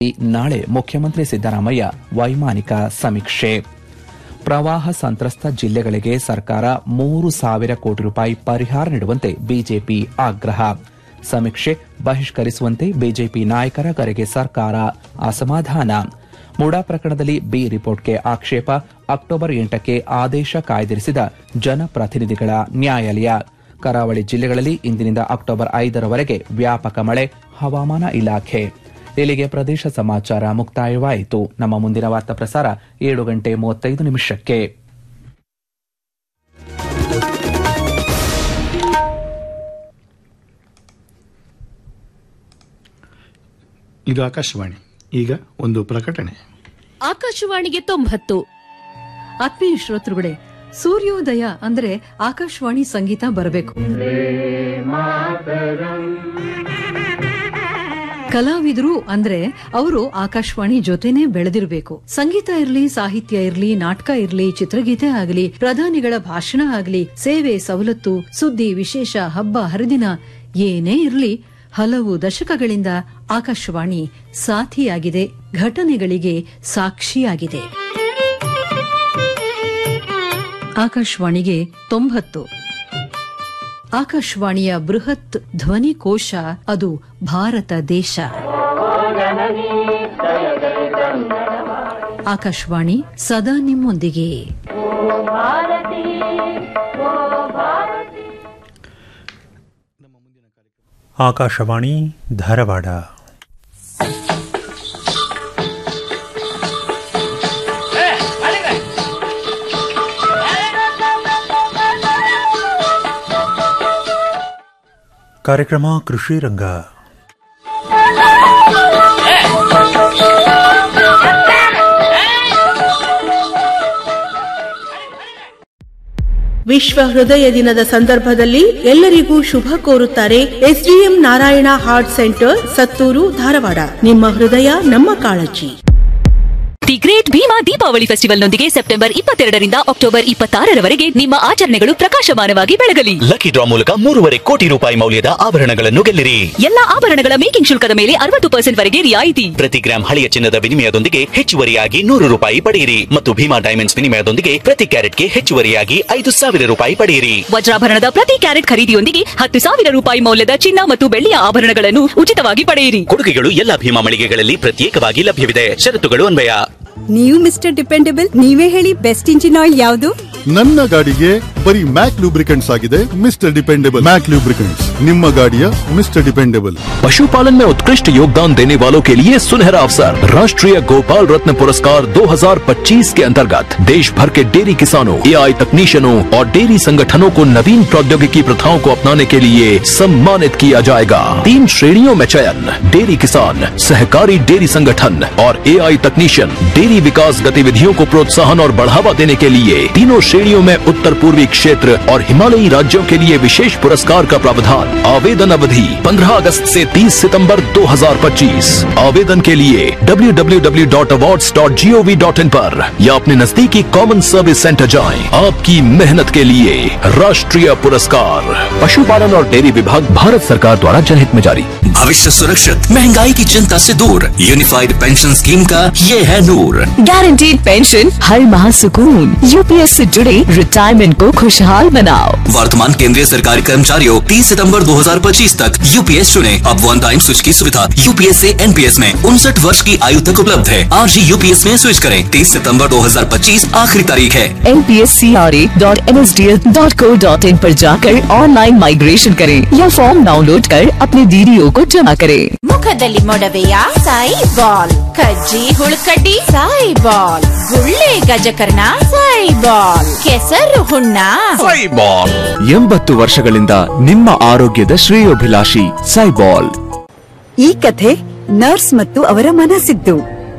ನಾಳೆ ಮುಖ್ಯಮಂತ್ರಿ ಸಿದ್ದರಾಮಯ್ಯ ವೈಮಾನಿಕ ಸಮೀಕ್ಷೆ ಪ್ರವಾಹ ಸಂತ್ರಸ್ತ ಜಿಲ್ಲೆಗಳಿಗೆ ಸರ್ಕಾರ ಮೂರು ಸಾವಿರ ಕೋಟಿ ರೂಪಾಯಿ ಪರಿಹಾರ ನೀಡುವಂತೆ ಬಿಜೆಪಿ ಆಗ್ರಹ ಸಮೀಕ್ಷೆ ಬಹಿಷ್ಕರಿಸುವಂತೆ ಬಿಜೆಪಿ ನಾಯಕರ ಕರೆಗೆ ಸರ್ಕಾರ ಅಸಮಾಧಾನ ಮುಡಾ ಪ್ರಕರಣದಲ್ಲಿ ಬಿ ರಿಪೋರ್ಟ್ಗೆ ಆಕ್ಷೇಪ ಅಕ್ಟೋಬರ್ ಎಂಟಕ್ಕೆ ಆದೇಶ ಕಾಯ್ದಿರಿಸಿದ ಜನಪ್ರತಿನಿಧಿಗಳ ನ್ಯಾಯಾಲಯ ಕರಾವಳಿ ಜಿಲ್ಲೆಗಳಲ್ಲಿ ಇಂದಿನಿಂದ ಅಕ್ಟೋಬರ್ ಐದರವರೆಗೆ ವ್ಯಾಪಕ ಮಳೆ ಹವಾಮಾನ ಇಲಾಖೆ ಇಲ್ಲಿಗೆ ಪ್ರದೇಶ ಸಮಾಚಾರ ಮುಕ್ತಾಯವಾಯಿತು ನಮ್ಮ ಮುಂದಿನ ವಾರ್ತಾ ಪ್ರಸಾರ ಏಳು ಗಂಟೆ ಮೂವತ್ತೈದು ನಿಮಿಷಕ್ಕೆ ಇದು ಆಕಾಶವಾಣಿ ಈಗ ಒಂದು ಪ್ರಕಟಣೆ ಆಕಾಶವಾಣಿಗೆ ತೊಂಬತ್ತು ಆತ್ಮೀಯ ಶ್ರೋತೃಗಳೇ ಸೂರ್ಯೋದಯ ಅಂದ್ರೆ ಆಕಾಶವಾಣಿ ಸಂಗೀತ ಬರಬೇಕು ಕಲಾವಿದರು ಅಂದ್ರೆ ಅವರು ಆಕಾಶವಾಣಿ ಜೊತೆನೆ ಬೆಳೆದಿರಬೇಕು ಸಂಗೀತ ಇರ್ಲಿ ಸಾಹಿತ್ಯ ಇರ್ಲಿ ನಾಟಕ ಇರ್ಲಿ ಚಿತ್ರಗೀತೆ ಆಗಲಿ ಪ್ರಧಾನಿಗಳ ಭಾಷಣ ಆಗಲಿ ಸೇವೆ ಸವಲತ್ತು ಸುದ್ದಿ ವಿಶೇಷ ಹಬ್ಬ ಹರಿದಿನ ಏನೇ ಇರ್ಲಿ ಹಲವು ದಶಕಗಳಿಂದ ಆಕಾಶವಾಣಿ ಸಾಥಿಯಾಗಿದೆ ಘಟನೆಗಳಿಗೆ ಸಾಕ್ಷಿಯಾಗಿದೆ ಆಕಾಶವಾಣಿಗೆ ತೊಂಬತ್ತು ಆಕಾಶವಾಣಿಯ ಬೃಹತ್ ಧ್ವನಿಕೋಶ ಅದು ಭಾರತ ದೇಶ ಆಕಾಶವಾಣಿ ಸದಾ ನಿಮ್ಮೊಂದಿಗೆ ಆಕಾಶವಾಣಿ ಧಾರವಾಡ ಕಾರ್ಯಕ್ರಮ ಕೃಷಿ ರಂಗ ವಿಶ್ವ ಹೃದಯ ದಿನದ ಸಂದರ್ಭದಲ್ಲಿ ಎಲ್ಲರಿಗೂ ಶುಭ ಕೋರುತ್ತಾರೆ SDM Narayana heart centre Sattur Dharwad ನಿಮ್ಮ ಹೃದಯ ನಮ್ಮ ಕಾಳಜಿ ದಿ ಗ್ರೇಟ್ ಭೀಮಾ ದೀಪಾವಳಿ ಫೆಸ್ಟಿವಲ್ನೊಂದಿಗೆ ಸೆಪ್ಟೆಂಬರ್ ಇಪ್ಪತ್ತೆರಡರಿಂದ ಅಕ್ಟೋಬರ್ ಇಪ್ಪತ್ತಾರರವರೆಗೆ ನಿಮ್ಮ ಆಚರಣೆಗಳು ಪ್ರಕಾಶಮಾನವಾಗಿ ಬೆಳಗಲಿ ಲಕ್ಕಿ ಡ್ರಾ ಮೂಲಕ ಮೂರುವರೆ ಕೋಟಿ ರೂಪಾಯಿ ಮೌಲ್ಯದ ಆಭರಣಗಳನ್ನು ಗೆಲ್ಲಿರಿ ಎಲ್ಲಾ ಆಭರಣಗಳ ಮೇಕಿಂಗ್ ಶುಲ್ಕದ ಮೇಲೆ ಅರವತ್ತು ಪರ್ಸೆಂಟ್ ವರೆಗೆ ರಿಯಾಯಿತಿ ಪ್ರತಿ ಗ್ರಾಂ ಹಳೆಯ ಚಿನ್ನದ ವಿನಿಮಯದೊಂದಿಗೆ ಹೆಚ್ಚುವರಿಯಾಗಿ ನೂರು ರೂಪಾಯಿ ಪಡೆಯಿರಿ ಮತ್ತು ಭೀಮಾ ಡೈಮಂಡ್ಸ್ ವಿನಿಮಯದೊಂದಿಗೆ ಪ್ರತಿ ಕ್ಯಾರೆಟ್ಗೆ ಹೆಚ್ಚುವರಿಯಾಗಿ ಐದು ಸಾವಿರ ರೂಪಾಯಿ ಪಡೆಯಿರಿ ವಜ್ರಾಭರಣದ ಪ್ರತಿ ಕ್ಯಾರೆಟ್ ಖರೀದಿಯೊಂದಿಗೆ ಹತ್ತು ಸಾವಿರ ರೂಪಾಯಿ ಮೌಲ್ಯದ ಚಿನ್ನ ಮತ್ತು ಬೆಳ್ಳಿಯ ಆಭರಣಗಳನ್ನು ಉಚಿತವಾಗಿ ಪಡೆಯಿರಿ ಕೊಡುಗೆಗಳು ಎಲ್ಲಾ ಭೀಮಾ ಮಳಿಗೆಗಳಲ್ಲಿ ಪ್ರತ್ಯೇಕವಾಗಿ ಲಭ್ಯವಿದೆ ಷರತ್ತುಗಳು ಅನ್ವಯ ನೀವು ಮಿಸ್ಟರ್ ಡಿಪೆಂಡಬಲ್ ನೀವೇ ಹೇಳಿ ಬೆಸ್ಟ್ ಇಂಜಿನ್ ಆಯಿಲ್ ಯಾವುದು ನನ್ನ ಗಾಡಿಗೆ ಬರೀ ಮ್ಯಾಕ್ ಲೂಬ್ರಿಕೆಂಟ್ಸ್ ಆಗಿದೆ ಮಿಸ್ಟರ್ ಡಿಪೆಂडेबल मैक लुब्रिकेंट्स ನಿಮ್ಮ ಗಾಡಿಯ ಮಿಸ್ಟರ್ ಡಿಪೆಂडेबल पशुपालन में उत्कृष्ट योगदान देने वालों के लिए सुनहरा अवसर राष्ट्रीय गोपाल रत्न पुरस्कार 2025 के अंतर्गत देश भर के डेयरी किसानों एआई तकनीशियनों और डेयरी संगठनों को नवीन प्रौद्योगिकी प्रथाओं को अपनाने के लिए सम्मानित किया जाएगा तीन श्रेणियों में चयन डेयरी किसान सहकारी डेयरी संगठन और एआई तकनीशियन डेयरी विकास गतिविधियों को प्रोत्साहन और बढ़ावा देने के लिए तीनों श्रेणियों में उत्तर पूर्वी क्षेत्र और हिमालयी राज्यों के लिए विशेष पुरस्कार का प्रावधान आवेदन अवधि 15 अगस्त से 30 सितंबर 2025 आवेदन के लिए www.awards.gov.in पर या अपने नजदीकी कॉमन सर्विस सेंटर जाएं आपकी मेहनत के लिए राष्ट्रीय पुरस्कार पशुपालन और डेयरी विभाग भारत सरकार द्वारा जनहित में जारी भविष्य सुरक्षित महंगाई की चिंता से दूर यूनिफाइड पेंशन स्कीम का ये है नूर गारंटीड पेंशन हर माह सुकून यूपीएस से जुड़े रिटायरमेंट को खुशहाल बनाओ वर्तमान केंद्रीय सरकारी कर्मचारियों 30 सितंबर 2025 तक यूपीएस चुने अब वन टाइम स्विच की सुविधा यूपीएस से एनपीएस में उनसठ वर्ष की आयु तक उपलब्ध है आज ही यूपीएस में स्विच करें 30 सितंबर 2025 आखिरी तारीख है N P S C R A dot N S D L dot co dot in पर जाकर ऑनलाइन माइग्रेशन करें या फॉर्म डाउनलोड कर अपने डीडीओ को जमा करें ಮುಖದಲ್ಲಿ ಮೊಡವೆಯ ಸಾಯಿ ಬಾಲ್ ಕಜ್ಜಿ ಹುಳುಕಡ್ಡಿ ಸಾಯಿ ಬಾಲ್ ಗುಳ್ಳೆ ಗಜಕರ್ಣ ಸಾಯಿ ಬಾಲ್ ಕೆಸರು ಹುಣ್ಣ ಎಂಬತ್ತು ವರ್ಷಗಳಿಂದ ನಿಮ್ಮ ಆರೋಗ್ಯದ ಶ್ರೇಯೋಭಿಲಾಷಿ ಸೈಬಾಲ್ ಈ ಕಥೆ ನರ್ಸ್ ಮತ್ತು ಅವರ ಮನಸ್ಸಿದ್ದು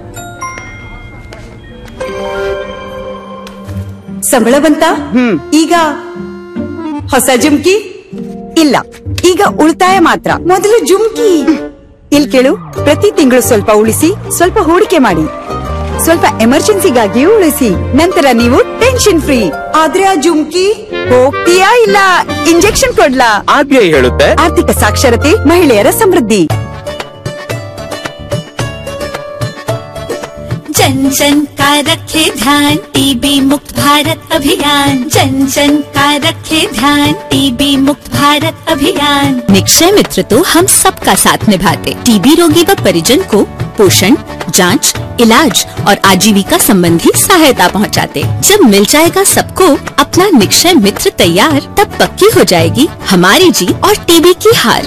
ಸಂಬಳ ಬಂತ ಈಗ ಹೊಸ ಜುಮ್ಕಿ ಇಲ್ಲ ಈಗ ಉಳಿತಾಯ ಮಾತ್ರ ಮೊದಲು ಜುಮ್ಕಿ ಇಲ್ ಕೇಳು ಪ್ರತಿ ತಿಂಗಳು ಸ್ವಲ್ಪ ಉಳಿಸಿ ಸ್ವಲ್ಪ ಹೂಡಿಕೆ ಮಾಡಿ ಸ್ವಲ್ಪ ಎಮರ್ಜೆನ್ಸಿಗಾಗಿಯೂ ಉಳಿಸಿ ನಂತರ ನೀವು ಟೆನ್ಷನ್ ಫ್ರೀ ಆದ್ರೆ ಆ ಜುಮ್ಕಿ ಹೋಗ್ತೀಯಾ ಇಲ್ಲ ಇಂಜೆಕ್ಷನ್ ಕೊಡ್ಲಾ ಆರ್ಬಿಐ ಹೇಳುತ್ತೆ ಆರ್ಥಿಕ ಸಾಕ್ಷರತೆ ಮಹಿಳೆಯರ ಸಮೃದ್ಧಿ जन जन का रखे ध्यान टीबी मुक्त भारत अभियान जन जन का रखे ध्यान टीबी मुक्त भारत अभियान निक्षय मित्र तो हम सबका साथ निभाते टीबी रोगी व परिजन को पोषण जांच, इलाज और आजीविका संबंधी सहायता पहुंचाते। जब मिल जाएगा सबको अपना निक्षय मित्र तैयार तब पक्की हो जाएगी हमारी जीत और टीबी की हार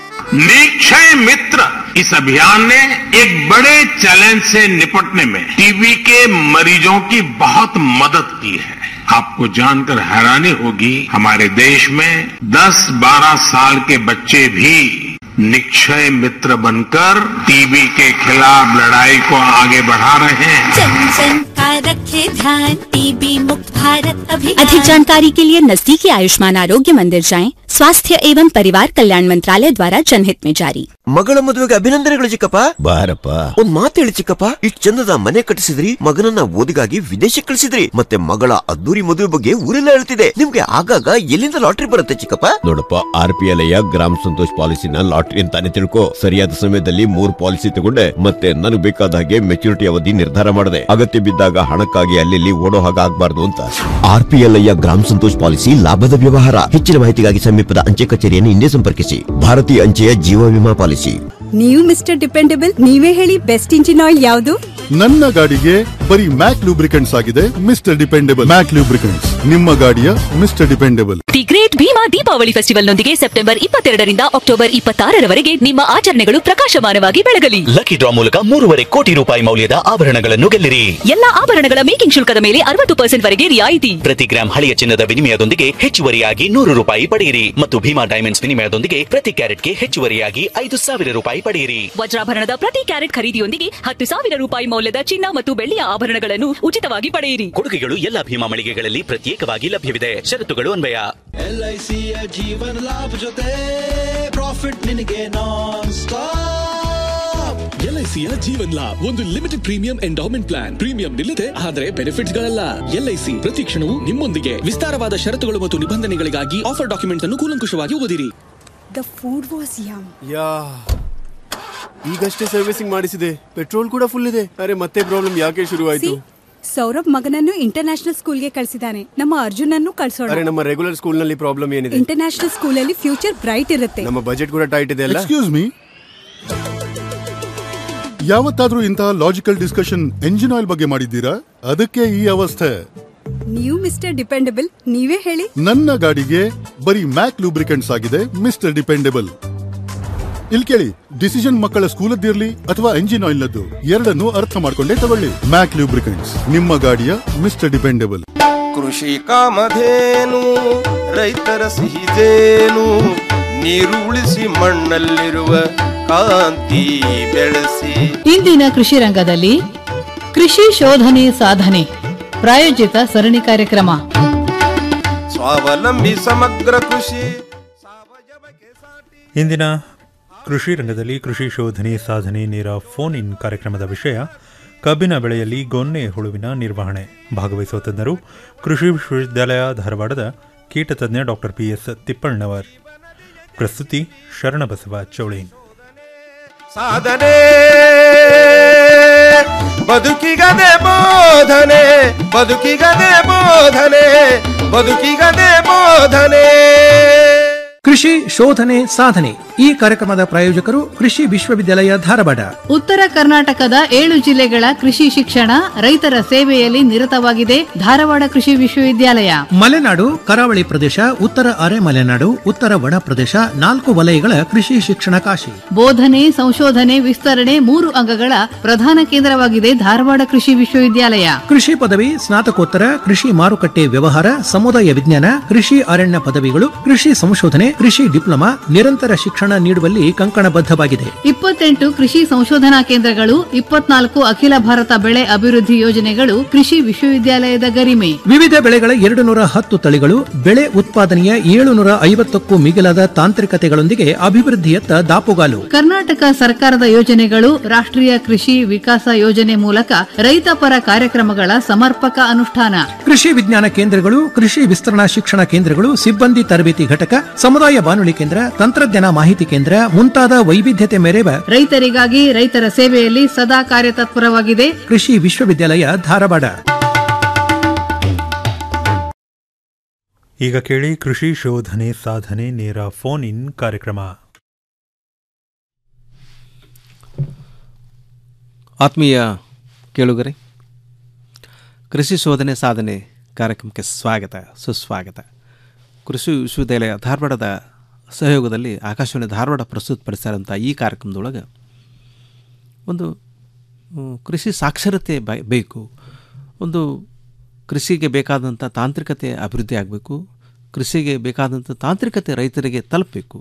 निक्षय मित्र इस अभियान ने एक बड़े चैलेंज से निपटने में टीबी के मरीजों की बहुत मदद की है आपको जानकर हैरानी होगी हमारे देश में 10-12 साल के बच्चे भी निक्षय मित्र बनकर टीबी के खिलाफ लड़ाई को आगे बढ़ा रहे हैं जन जन का रखे ध्यान टीबी मुक्त भारत अभियान अधिक जानकारी के लिए नजदीकी आयुष्मान आरोग्य मंदिर जाएं स्वास्थ्य एवं परिवार कल्याण मंत्रालय द्वारा जनहित में जारी ಮಗಳ ಮದುವೆಗೆ ಅಭಿನಂದನೆಗಳು ಚಿಕ್ಕಪ್ಪ ಬಾರಪ್ಪ ಒಂದ್ ಮಾತು ಹೇಳಿ ಚಿಕ್ಕಪ್ಪ ಇಷ್ಟ್ ಚಂದದ ಮನೆ ಕಟ್ಟಿಸಿದ್ರಿ ಮಗನನ್ನ ಓದಿಗಾಗಿ ವಿದೇಶಕ್ಕೆ ಕಳಿಸಿದ್ರಿ ಮತ್ತೆ ಮಗಳ ಅದ್ದೂರಿ ಮದುವೆ ಬಗ್ಗೆ ಊರೆಲ್ಲ ಹೇಳ್ತಿದೆ ನಿಮ್ಗೆ ಆಗಾಗ ಎಲ್ಲಿಂದ ಲಾಟ್ರಿ ಬರುತ್ತೆ ಚಿಕ್ಕಪ್ಪ ನೋಡಪ್ಪ ಆರ್ ಪಿ ಎಲ್ ಗ್ರಾಮ ಸಂತೋಷ್ ಪಾಲಿಸಿನ ಲಾಟ್ರಿ ಅಂತಾನೆ ತಿಳ್ಕೊ ಸರಿಯಾದ ಸಮಯದಲ್ಲಿ ಮೂರ್ ಪಾಲಿಸಿ ತಗೊಂಡೆ ಮತ್ತೆ ನನಗೆ ಬೇಕಾದ ಹಾಗೆ ಮೆಚುರಿಟಿ ಅವಧಿ ನಿರ್ಧಾರ ಮಾಡಿದೆ ಅಗತ್ಯ ಬಿದ್ದಾಗ ಹಣಕ್ಕಾಗಿ ಅಲ್ಲಿ ಓಡೋ ಹಾಗೆ ಆಗ್ಬಾರ್ದು ಅಂತ ಆರ್ ಪಿ ಎಲ್ ಗ್ರಾಮ ಸಂತೋಷ್ ಪಾಲಿಸಿ ಲಾಭದ ವ್ಯವಹಾರ ಹೆಚ್ಚಿನ ಮಾಹಿತಿಗಾಗಿ ಸಮೀಪದ ಅಂಚೆ ಕಚೇರಿಯನ್ನು ಹಿಂದೆ ಸಂಪರ್ಕಿಸಿ ಭಾರತೀಯ ಅಂಚೆಯ ಜೀವ ವಿಮಾ ಪಾಲಿಸಿ ನೀವು ಮಿಸ್ಟರ್ ಡಿಪೆಂಡಬಲ್ ನೀವೇ ಹೇಳಿ ಬೆಸ್ಟ್ ಇಂಜಿನ್ ಆಯಿಲ್ ಯಾವುದು ನನ್ನ ಗಾಡಿಗೆ ಬರೀ ಮ್ಯಾಕ್ ಲೂಬ್ರಿಕೆಂಟ್ಸ್ ಆಗಿದೆ ಮಿಸ್ಟರ್ ಡಿಪೆಂಡೆಬಲ್ ಮ್ಯಾಕ್ ಲೂಬ್ರಿಕೆಂಟ್ಸ್ ನಿಮ್ಮ ಗಾಡಿಯ mister dependable the great Bhima Deepavali ಫೆಸ್ಟಿವಲ್ನೊಂದಿಗೆ ಸೆಪ್ಟೆಂಬರ್ ಇಪ್ಪತ್ತೆರಡರಿಂದ ಅಕ್ಟೋಬರ್ ಇಪ್ಪತ್ತಾರರವರೆಗೆ ನಿಮ್ಮ ಆಚರಣೆಗಳು ಪ್ರಕಾಶಮಾನವಾಗಿ ಬೆಳಗಲಿ ಲಕ್ಕಿ ಡ್ರಾ ಮೂಲಕ ಮೂರುವರೆ ಕೋಟಿ ರೂಪಾಯಿ ಮೌಲ್ಯದ ಆಭರಣಗಳನ್ನು ಗೆಲ್ಲಿರಿ ಎಲ್ಲಾ ಆಭರಣಗಳ ಮೇಕಿಂಗ್ ಶುಲ್ಕದ ಮೇಲೆ ಅರವತ್ತು ಪರ್ಸೆಂಟ್ ವರೆಗೆ ರಿಯಾಯಿತಿ ಪ್ರತಿ ಗ್ರಾಂ ಹಳೆಯ ಚಿನ್ನದ ವಿನಿಮಯದೊಂದಿಗೆ ಹೆಚ್ಚುವರಿಯಾಗಿ ನೂರು ರೂಪಾಯಿ ಪಡೆಯಿರಿ ಮತ್ತು ಭೀಮಾ ಡೈಮಂಡ್ಸ್ ವಿನಿಮಯದೊಂದಿಗೆ ಪ್ರತಿ ಕ್ಯಾರೆಟ್ಗೆ ಹೆಚ್ಚುವರಿಯಾಗಿ ಐದು ಸಾವಿರ ರೂಪಾಯಿ ಪಡೆಯಿರಿ ವಜ್ರಾಭರಣದ ಪ್ರತಿ ಕ್ಯಾರೆಟ್ ಖರೀದಿಯೊಂದಿಗೆ ಹತ್ತು ಸಾವಿರ ರೂಪಾಯಿ ಮೌಲ್ಯದ ಚಿನ್ನ ಮತ್ತು ಬೆಳ್ಳಿಯ ಆಭರಣಗಳನ್ನು ಉಚಿತವಾಗಿ ಪಡೆಯಿರಿ ಕೊಡುಗೆಗಳು ಎಲ್ಲ ಭೀಮಾ ಮಳಿಗೆಗಳಲ್ಲಿ ಪ್ರತ್ಯೇಕವಾಗಿ ಲಭ್ಯವಿದೆ ಷರತ್ತುಗಳು ಅನ್ವಯ ಎಲ್ಐಸಿಯ ಜೀವನ ಲಾಭ ಜೊತೆ ಪ್ರಾಫಿಟ್ ನಿನಗೆ ನಾನ್ ಸ್ಟಾಪ್ ಎಲ್ಐಸಿಯ ಜೀವನ್ ಲಾಭ್ ಒಂದು limited premium endowment plan premium ನಿಲ್ಲದೆ ಆದರೆ ಬೆನಿಫಿಟ್ಸ್ ಗಳಲ್ಲ ಎಲ್ಐಸಿ ಪ್ರತಿ ಕ್ಷಣವೂ ನಿಮ್ಮೊಂದಿಗೆ ವಿಸ್ತಾರವಾದ ಷರತ್ತುಗಳು ಮತ್ತು ನಿಬಂಧನೆಗಳಿಗಾಗಿ ಆಫರ್ ಡಾಕ್ಯುಮೆಂಟ್ಸ್ ಅನ್ನು ಕೂಲಂಕುಷವಾಗಿ ಓದಿರಿ the food was yum yeah ಈಗಷ್ಟೇ ಸರ್ವಿಸಿಂಗ್ ಮಾಡಿಸಿದೆ ಪೆಟ್ರೋಲ್ ಕೂಡ ಫುಲ್ ಇದೆ ಅರೆ ಮತ್ತೆ ಪ್ರಾಬ್ಲಮ್ ಯಾಕೆ ಶುರುವಾಯ್ತು ಸೌರಭ್ ಮಗನನ್ನು ಇಂಟರ್ನ್ಯಾಷನಲ್ ಸ್ಕೂಲ್ಗೆ ಕಳಿಸಿದ್ದಾನೆ ನಮ್ಮ ಅರ್ಜುನನ್ನು ಕಳ್ಸೋಣ ಅರೆ ನಮ್ಮ ರೆಗ್ಯುಲರ್ ಸ್ಕೂಲ್ ನಲ್ಲಿ ಪ್ರಾಬ್ಲಮ್ ಏನಿದೆ ಇಂಟರ್ನ್ಯಾಷನಲ್ ಸ್ಕೂಲಲ್ಲಿ ಫ್ಯೂಚರ್ ಬ್ರೈಟ್ ಇರುತ್ತೆ ನಮ್ಮ ಬಜೆಟ್ ಕೂಡ ಟೈಟ್ ಇದೆ ಅಲ್ಲ ಎಕ್ಸ್ಕ್ಯೂಸ್ ಮೀ ಯಾವತ್ತಾದ್ರೂ ಇಂತಹ ಲಾಜಿಕಲ್ ಡಿಸ್ಕಷನ್ ಎಂಜಿನ್ ಆಯಿಲ್ ಬಗ್ಗೆ ಮಾಡಿದ್ದೀರಾ ಅದಕ್ಕೆ ಈ ಅವಸ್ಥೆ ನೀವು ಮಿಸ್ಟರ್ ಡಿಪೆಂಡಬಲ್ ನೀವೇ ಹೇಳಿ ನನ್ನ ಗಾಡಿಗೆ ಬರೀ ಮ್ಯಾಕ್ ಲೂಬ್ರಿಕೆಂಟ್ಸ್ ಆಗಿದೆ ಮಿಸ್ಟರ್ ಡಿಪೆಂಡೆಬಲ್ ಇಲ್ಲಿ ಕೇಳಿ ಡಿಸಿಷನ್ ಮಕ್ಕಳ ಸ್ಕೂಲದ್ದಿರ್ಲಿ ಅಥವಾ ಎಂಜಿನ್ ಆಯಿಲ್ ನದ್ದು ಎರಡನ್ನು ಅರ್ಥ ಮಾಡ್ಕೊಂಡೇ ತಗೊಳ್ಳಿ ಮ್ಯಾಕ್ ಲೂಬ್ರಿಕೆಂಟ್ಸ್ ನಿಮ್ಮ ಗಾಡಿಯ ಮಿಸ್ಟರ್ ಡಿಪೆಂಡೆಬಲ್ ಕೃಷಿ ಕಾಮಧೇನು ರೈತರ ಸಿಹಿದೇನು ನೀರು ಉಳಿಸಿ ಮಣ್ಣಲ್ಲಿರುವ ಕಾಂತಿ ಬೆಳೆಸಿ ಇಂದಿನ ಕೃಷಿ ರಂಗದಲ್ಲಿ ಕೃಷಿ ಶೋಧನೆ ಸಾಧನೆ ಪ್ರಾಯೋಜಿತ ಸರಣಿ ಕಾರ್ಯಕ್ರಮ ಸ್ವಾವಲಂಬಿ ಸಮಗ್ರ ಕೃಷಿ ಇಂದಿನ ಕೃಷಿ ರಂಗದಲ್ಲಿ ಕೃಷಿ ಶೋಧನೆ ಸಾಧನೆ ನೇರ ಫೋನ್ ಇನ್ ಕಾರ್ಯಕ್ರಮದ ವಿಷಯ ಕಬ್ಬಿನ ಬೆಳೆಯಲ್ಲಿ ಗೊನ್ನೆ ಹುಳುವಿನ ನಿರ್ವಹಣೆ ಭಾಗವಹಿಸುವ ತಜ್ಞರು ಕೃಷಿ ವಿಶ್ವವಿದ್ಯಾಲಯ ಧಾರವಾಡದ ಕೀಟ ತಜ್ಞ ಡಾಕ್ಟರ್ ಪಿ ಎಸ್ ತಿಪ್ಪಣ್ಣವರ್ ಪ್ರಸ್ತುತಿ ಶರಣಬಸವ ಚೌಳಿ ಸಾಧನೆ ಬದುಕಿಗದೆ ಬೋಧನೆ ಬದುಕಿಗದೆ ಬೋಧನೆ ಬದುಕಿಗದೆ ಬೋಧನೆ ಕೃಷಿ ಶೋಧನೆ ಸಾಧನೆ ಈ ಕಾರ್ಯಕ್ರಮದ ಪ್ರಾಯೋಜಕರು ಕೃಷಿ ವಿಶ್ವವಿದ್ಯಾಲಯ ಧಾರವಾಡ ಉತ್ತರ ಕರ್ನಾಟಕದ ಏಳು ಜಿಲ್ಲೆಗಳ ಕೃಷಿ ಶಿಕ್ಷಣ ರೈತರ ಸೇವೆಯಲ್ಲಿ ನಿರತವಾಗಿದೆ ಧಾರವಾಡ ಕೃಷಿ ವಿಶ್ವವಿದ್ಯಾಲಯ ಮಲೆನಾಡು ಕರಾವಳಿ ಪ್ರದೇಶ ಉತ್ತರ ಅರೆ ಮಲೆನಾಡು ಉತ್ತರ ಒಣ ಪ್ರದೇಶ ನಾಲ್ಕು ವಲಯಗಳ ಕೃಷಿ ಶಿಕ್ಷಣ ಕಾಶಿ ಬೋಧನೆ ಸಂಶೋಧನೆ ವಿಸ್ತರಣೆ ಮೂರು ಅಂಗಗಳ ಪ್ರಧಾನ ಕೇಂದ್ರವಾಗಿದೆ ಧಾರವಾಡ ಕೃಷಿ ವಿಶ್ವವಿದ್ಯಾಲಯ ಕೃಷಿ ಪದವಿ ಸ್ನಾತಕೋತ್ತರ ಕೃಷಿ ಮಾರುಕಟ್ಟೆ ವ್ಯವಹಾರ ಸಮುದಾಯ ವಿಜ್ಞಾನ ಕೃಷಿ ಅರಣ್ಯ ಪದವಿಗಳು ಕೃಷಿ ಸಂಶೋಧನೆ ಕೃಷಿ ಡಿಪ್ಲೊಮಾ ನಿರಂತರ ಶಿಕ್ಷಣ ನೀಡುವಲ್ಲಿ ಕಂಕಣಬದ್ಧವಾಗಿದೆ ಇಪ್ಪತ್ತೆಂಟು ಕೃಷಿ ಸಂಶೋಧನಾ ಕೇಂದ್ರಗಳು ಇಪ್ಪತ್ನಾಲ್ಕು ಅಖಿಲ ಭಾರತ ಬೆಳೆ ಅಭಿವೃದ್ಧಿ ಯೋಜನೆಗಳು ಕೃಷಿ ವಿಶ್ವವಿದ್ಯಾಲಯದ ಗರಿಮೆ ವಿವಿಧ ಬೆಳೆಗಳ ಎರಡು ನೂರ ಹತ್ತು ತಳಿಗಳು ಬೆಳೆ ಉತ್ಪಾದನೆಯ ಏಳುನೂರ ಐವತ್ತಕ್ಕೂ ಮಿಗಿಲಾದ ತಾಂತ್ರಿಕತೆಗಳೊಂದಿಗೆ ಅಭಿವೃದ್ಧಿಯತ್ತ ದಾಪುಗಾಲು ಕರ್ನಾಟಕ ಸರ್ಕಾರದ ಯೋಜನೆಗಳು ರಾಷ್ಟ್ರೀಯ ಕೃಷಿ ವಿಕಾಸ ಯೋಜನೆ ಮೂಲಕ ರೈತಪರ ಕಾರ್ಯಕ್ರಮಗಳ ಸಮರ್ಪಕ ಅನುಷ್ಠಾನ ಕೃಷಿ ವಿಜ್ಞಾನ ಕೇಂದ್ರಗಳು ಕೃಷಿ ವಿಸ್ತರಣಾ ಶಿಕ್ಷಣ ಕೇಂದ್ರಗಳು ಸಿಬ್ಬಂದಿ ತರಬೇತಿ ಘಟಕ ಸಮುದಾಯ ಸಮುದಾಯ ಬಾನುಲಿ ಕೇಂದ್ರ ತಂತ್ರಜ್ಞಾನ ಮಾಹಿತಿ ಕೇಂದ್ರ ಮುಂತಾದ ವೈವಿಧ್ಯತೆ ಮೆರೆವ ರೈತರಿಗಾಗಿ ರೈತರ ಸೇವೆಯಲ್ಲಿ ಸದಾ ಕಾರ್ಯತತ್ಪರವಾಗಿದೆ ಕೃಷಿ ವಿಶ್ವವಿದ್ಯಾಲಯ ಧಾರವಾಡ ಈಗ ಕೇಳಿ ಕೃಷಿ ಶೋಧನೆ ಸಾಧನೆ ನೇರ ಫೋನ್ ಇನ್ ಕಾರ್ಯಕ್ರಮ ಆತ್ಮೀಯ ಕೇಳುಗರೆ ಕೃಷಿ ಶೋಧನೆ ಸಾಧನೆ ಕಾರ್ಯಕ್ರಮಕ್ಕೆ ಸ್ವಾಗತ ಸುಸ್ವಾಗತ ಕೃಷಿ ವಿಶ್ವವಿದ್ಯಾಲಯ ಧಾರವಾಡದ ಸಹಯೋಗದಲ್ಲಿ ಆಕಾಶವಾಣಿ ಧಾರವಾಡ ಪ್ರಸ್ತುತಪಡಿಸಿದಂಥ ಈ ಕಾರ್ಯಕ್ರಮದೊಳಗೆ ಒಂದು ಮ್, ಕೃಷಿ ಸಾಕ್ಷರತೆ ಬ- ಬೇಕು ಒಂದು ಕೃಷಿಗೆ ಬೇಕಾದಂಥ ತಾಂತ್ರಿಕತೆ ಅಭಿವೃದ್ಧಿ ಆಗಬೇಕು ಕೃಷಿಗೆ ಬೇಕಾದಂಥ ತಾಂತ್ರಿಕತೆ ರೈತರಿಗೆ ತಲುಪಬೇಕು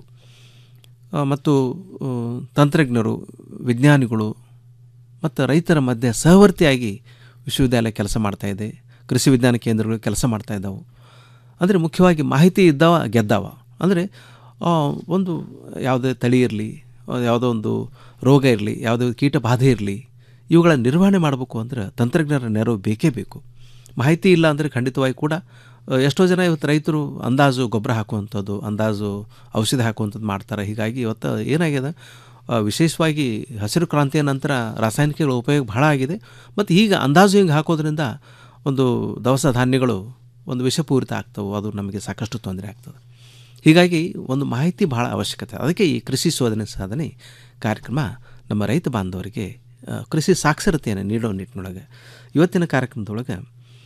ಆ, ಮತ್ತು ಆ, ತಂತ್ರಜ್ಞರು ವಿಜ್ಞಾನಿಗಳು ಮತ್ತು ರೈತರ ಮಧ್ಯೆ ಸಹವರ್ತಿಯಾಗಿ ವಿಶ್ವವಿದ್ಯಾಲಯ ಕೆಲಸ ಮಾಡ್ತಾ ಇದೆ ಕೃಷಿ ವಿಜ್ಞಾನ ಕೇಂದ್ರಗಳು ಕೆಲಸ ಮಾಡ್ತಾ ಇದ್ದಾವೆ ಅಂದರೆ ಮುಖ್ಯವಾಗಿ ಮಾಹಿತಿ ಇದ್ದಾವ ಗೆದ್ದಾವ ಅಂದರೆ ಆ, ಒಂದು ಯಾವುದೇ ತಳಿ ಇರಲಿ ಯಾವುದೋ ಒಂದು ರೋಗ ಇರಲಿ ಯಾವುದೋ ಕೀಟ ಬಾಧೆ ಇರಲಿ ಇವುಗಳ ನಿರ್ವಹಣೆ ಮಾಡಬೇಕು ಅಂದರೆ ತಂತ್ರಜ್ಞರ ನೆರವು ಬೇಕೇ ಬೇಕು ಮಾಹಿತಿ ಇಲ್ಲ ಅಂದರೆ ಖಂಡಿತವಾಗಿ ಕೂಡ ಆ, ಎಷ್ಟೋ ಜನ ಇವತ್ತು ರೈತರು ಅಂದಾಜು ಗೊಬ್ಬರ ಹಾಕುವಂಥದ್ದು ಅಂದಾಜು ಔಷಧಿ ಹಾಕುವಂಥದ್ದು ಮಾಡ್ತಾರೆ ಹೀಗಾಗಿ ಇವತ್ತು ಏನಾಗಿದೆ ಆ, ವಿಶೇಷವಾಗಿ ಹಸಿರು ಕ್ರಾಂತಿಯ ನಂತರ ರಾಸಾಯನಿಕಗಳ ಉಪಯೋಗ ಬಹಳ ಆಗಿದೆ ಮತ್ತು ಈಗ ಅಂದಾಜು ಹಿಂಗೆ ಹಾಕೋದ್ರಿಂದ ಒಂದು ದವಸ ಧಾನ್ಯಗಳು ಒಂದು ವಿಷಪೂರಿತ ಆಗ್ತವೆ ಅದು ನಮಗೆ ಸಾಕಷ್ಟು ತೊಂದರೆ ಆಗ್ತದೆ ಹೀಗಾಗಿ ಒಂದು ಮಾಹಿತಿ ಬಹಳ ಅವಶ್ಯಕತೆ ಅದಕ್ಕೆ ಈ ಕೃಷಿ ಶೋಧನೆ ಸಾಧನೆ ಕಾರ್ಯಕ್ರಮ ನಮ್ಮ ರೈತ ಬಾಂಧವರಿಗೆ ಆ, ಕೃಷಿ ಸಾಕ್ಷರತೆಯನ್ನು ನೀಡೋ ನಿಟ್ಟಿನೊಳಗೆ ಇವತ್ತಿನ ಕಾರ್ಯಕ್ರಮದೊಳಗೆ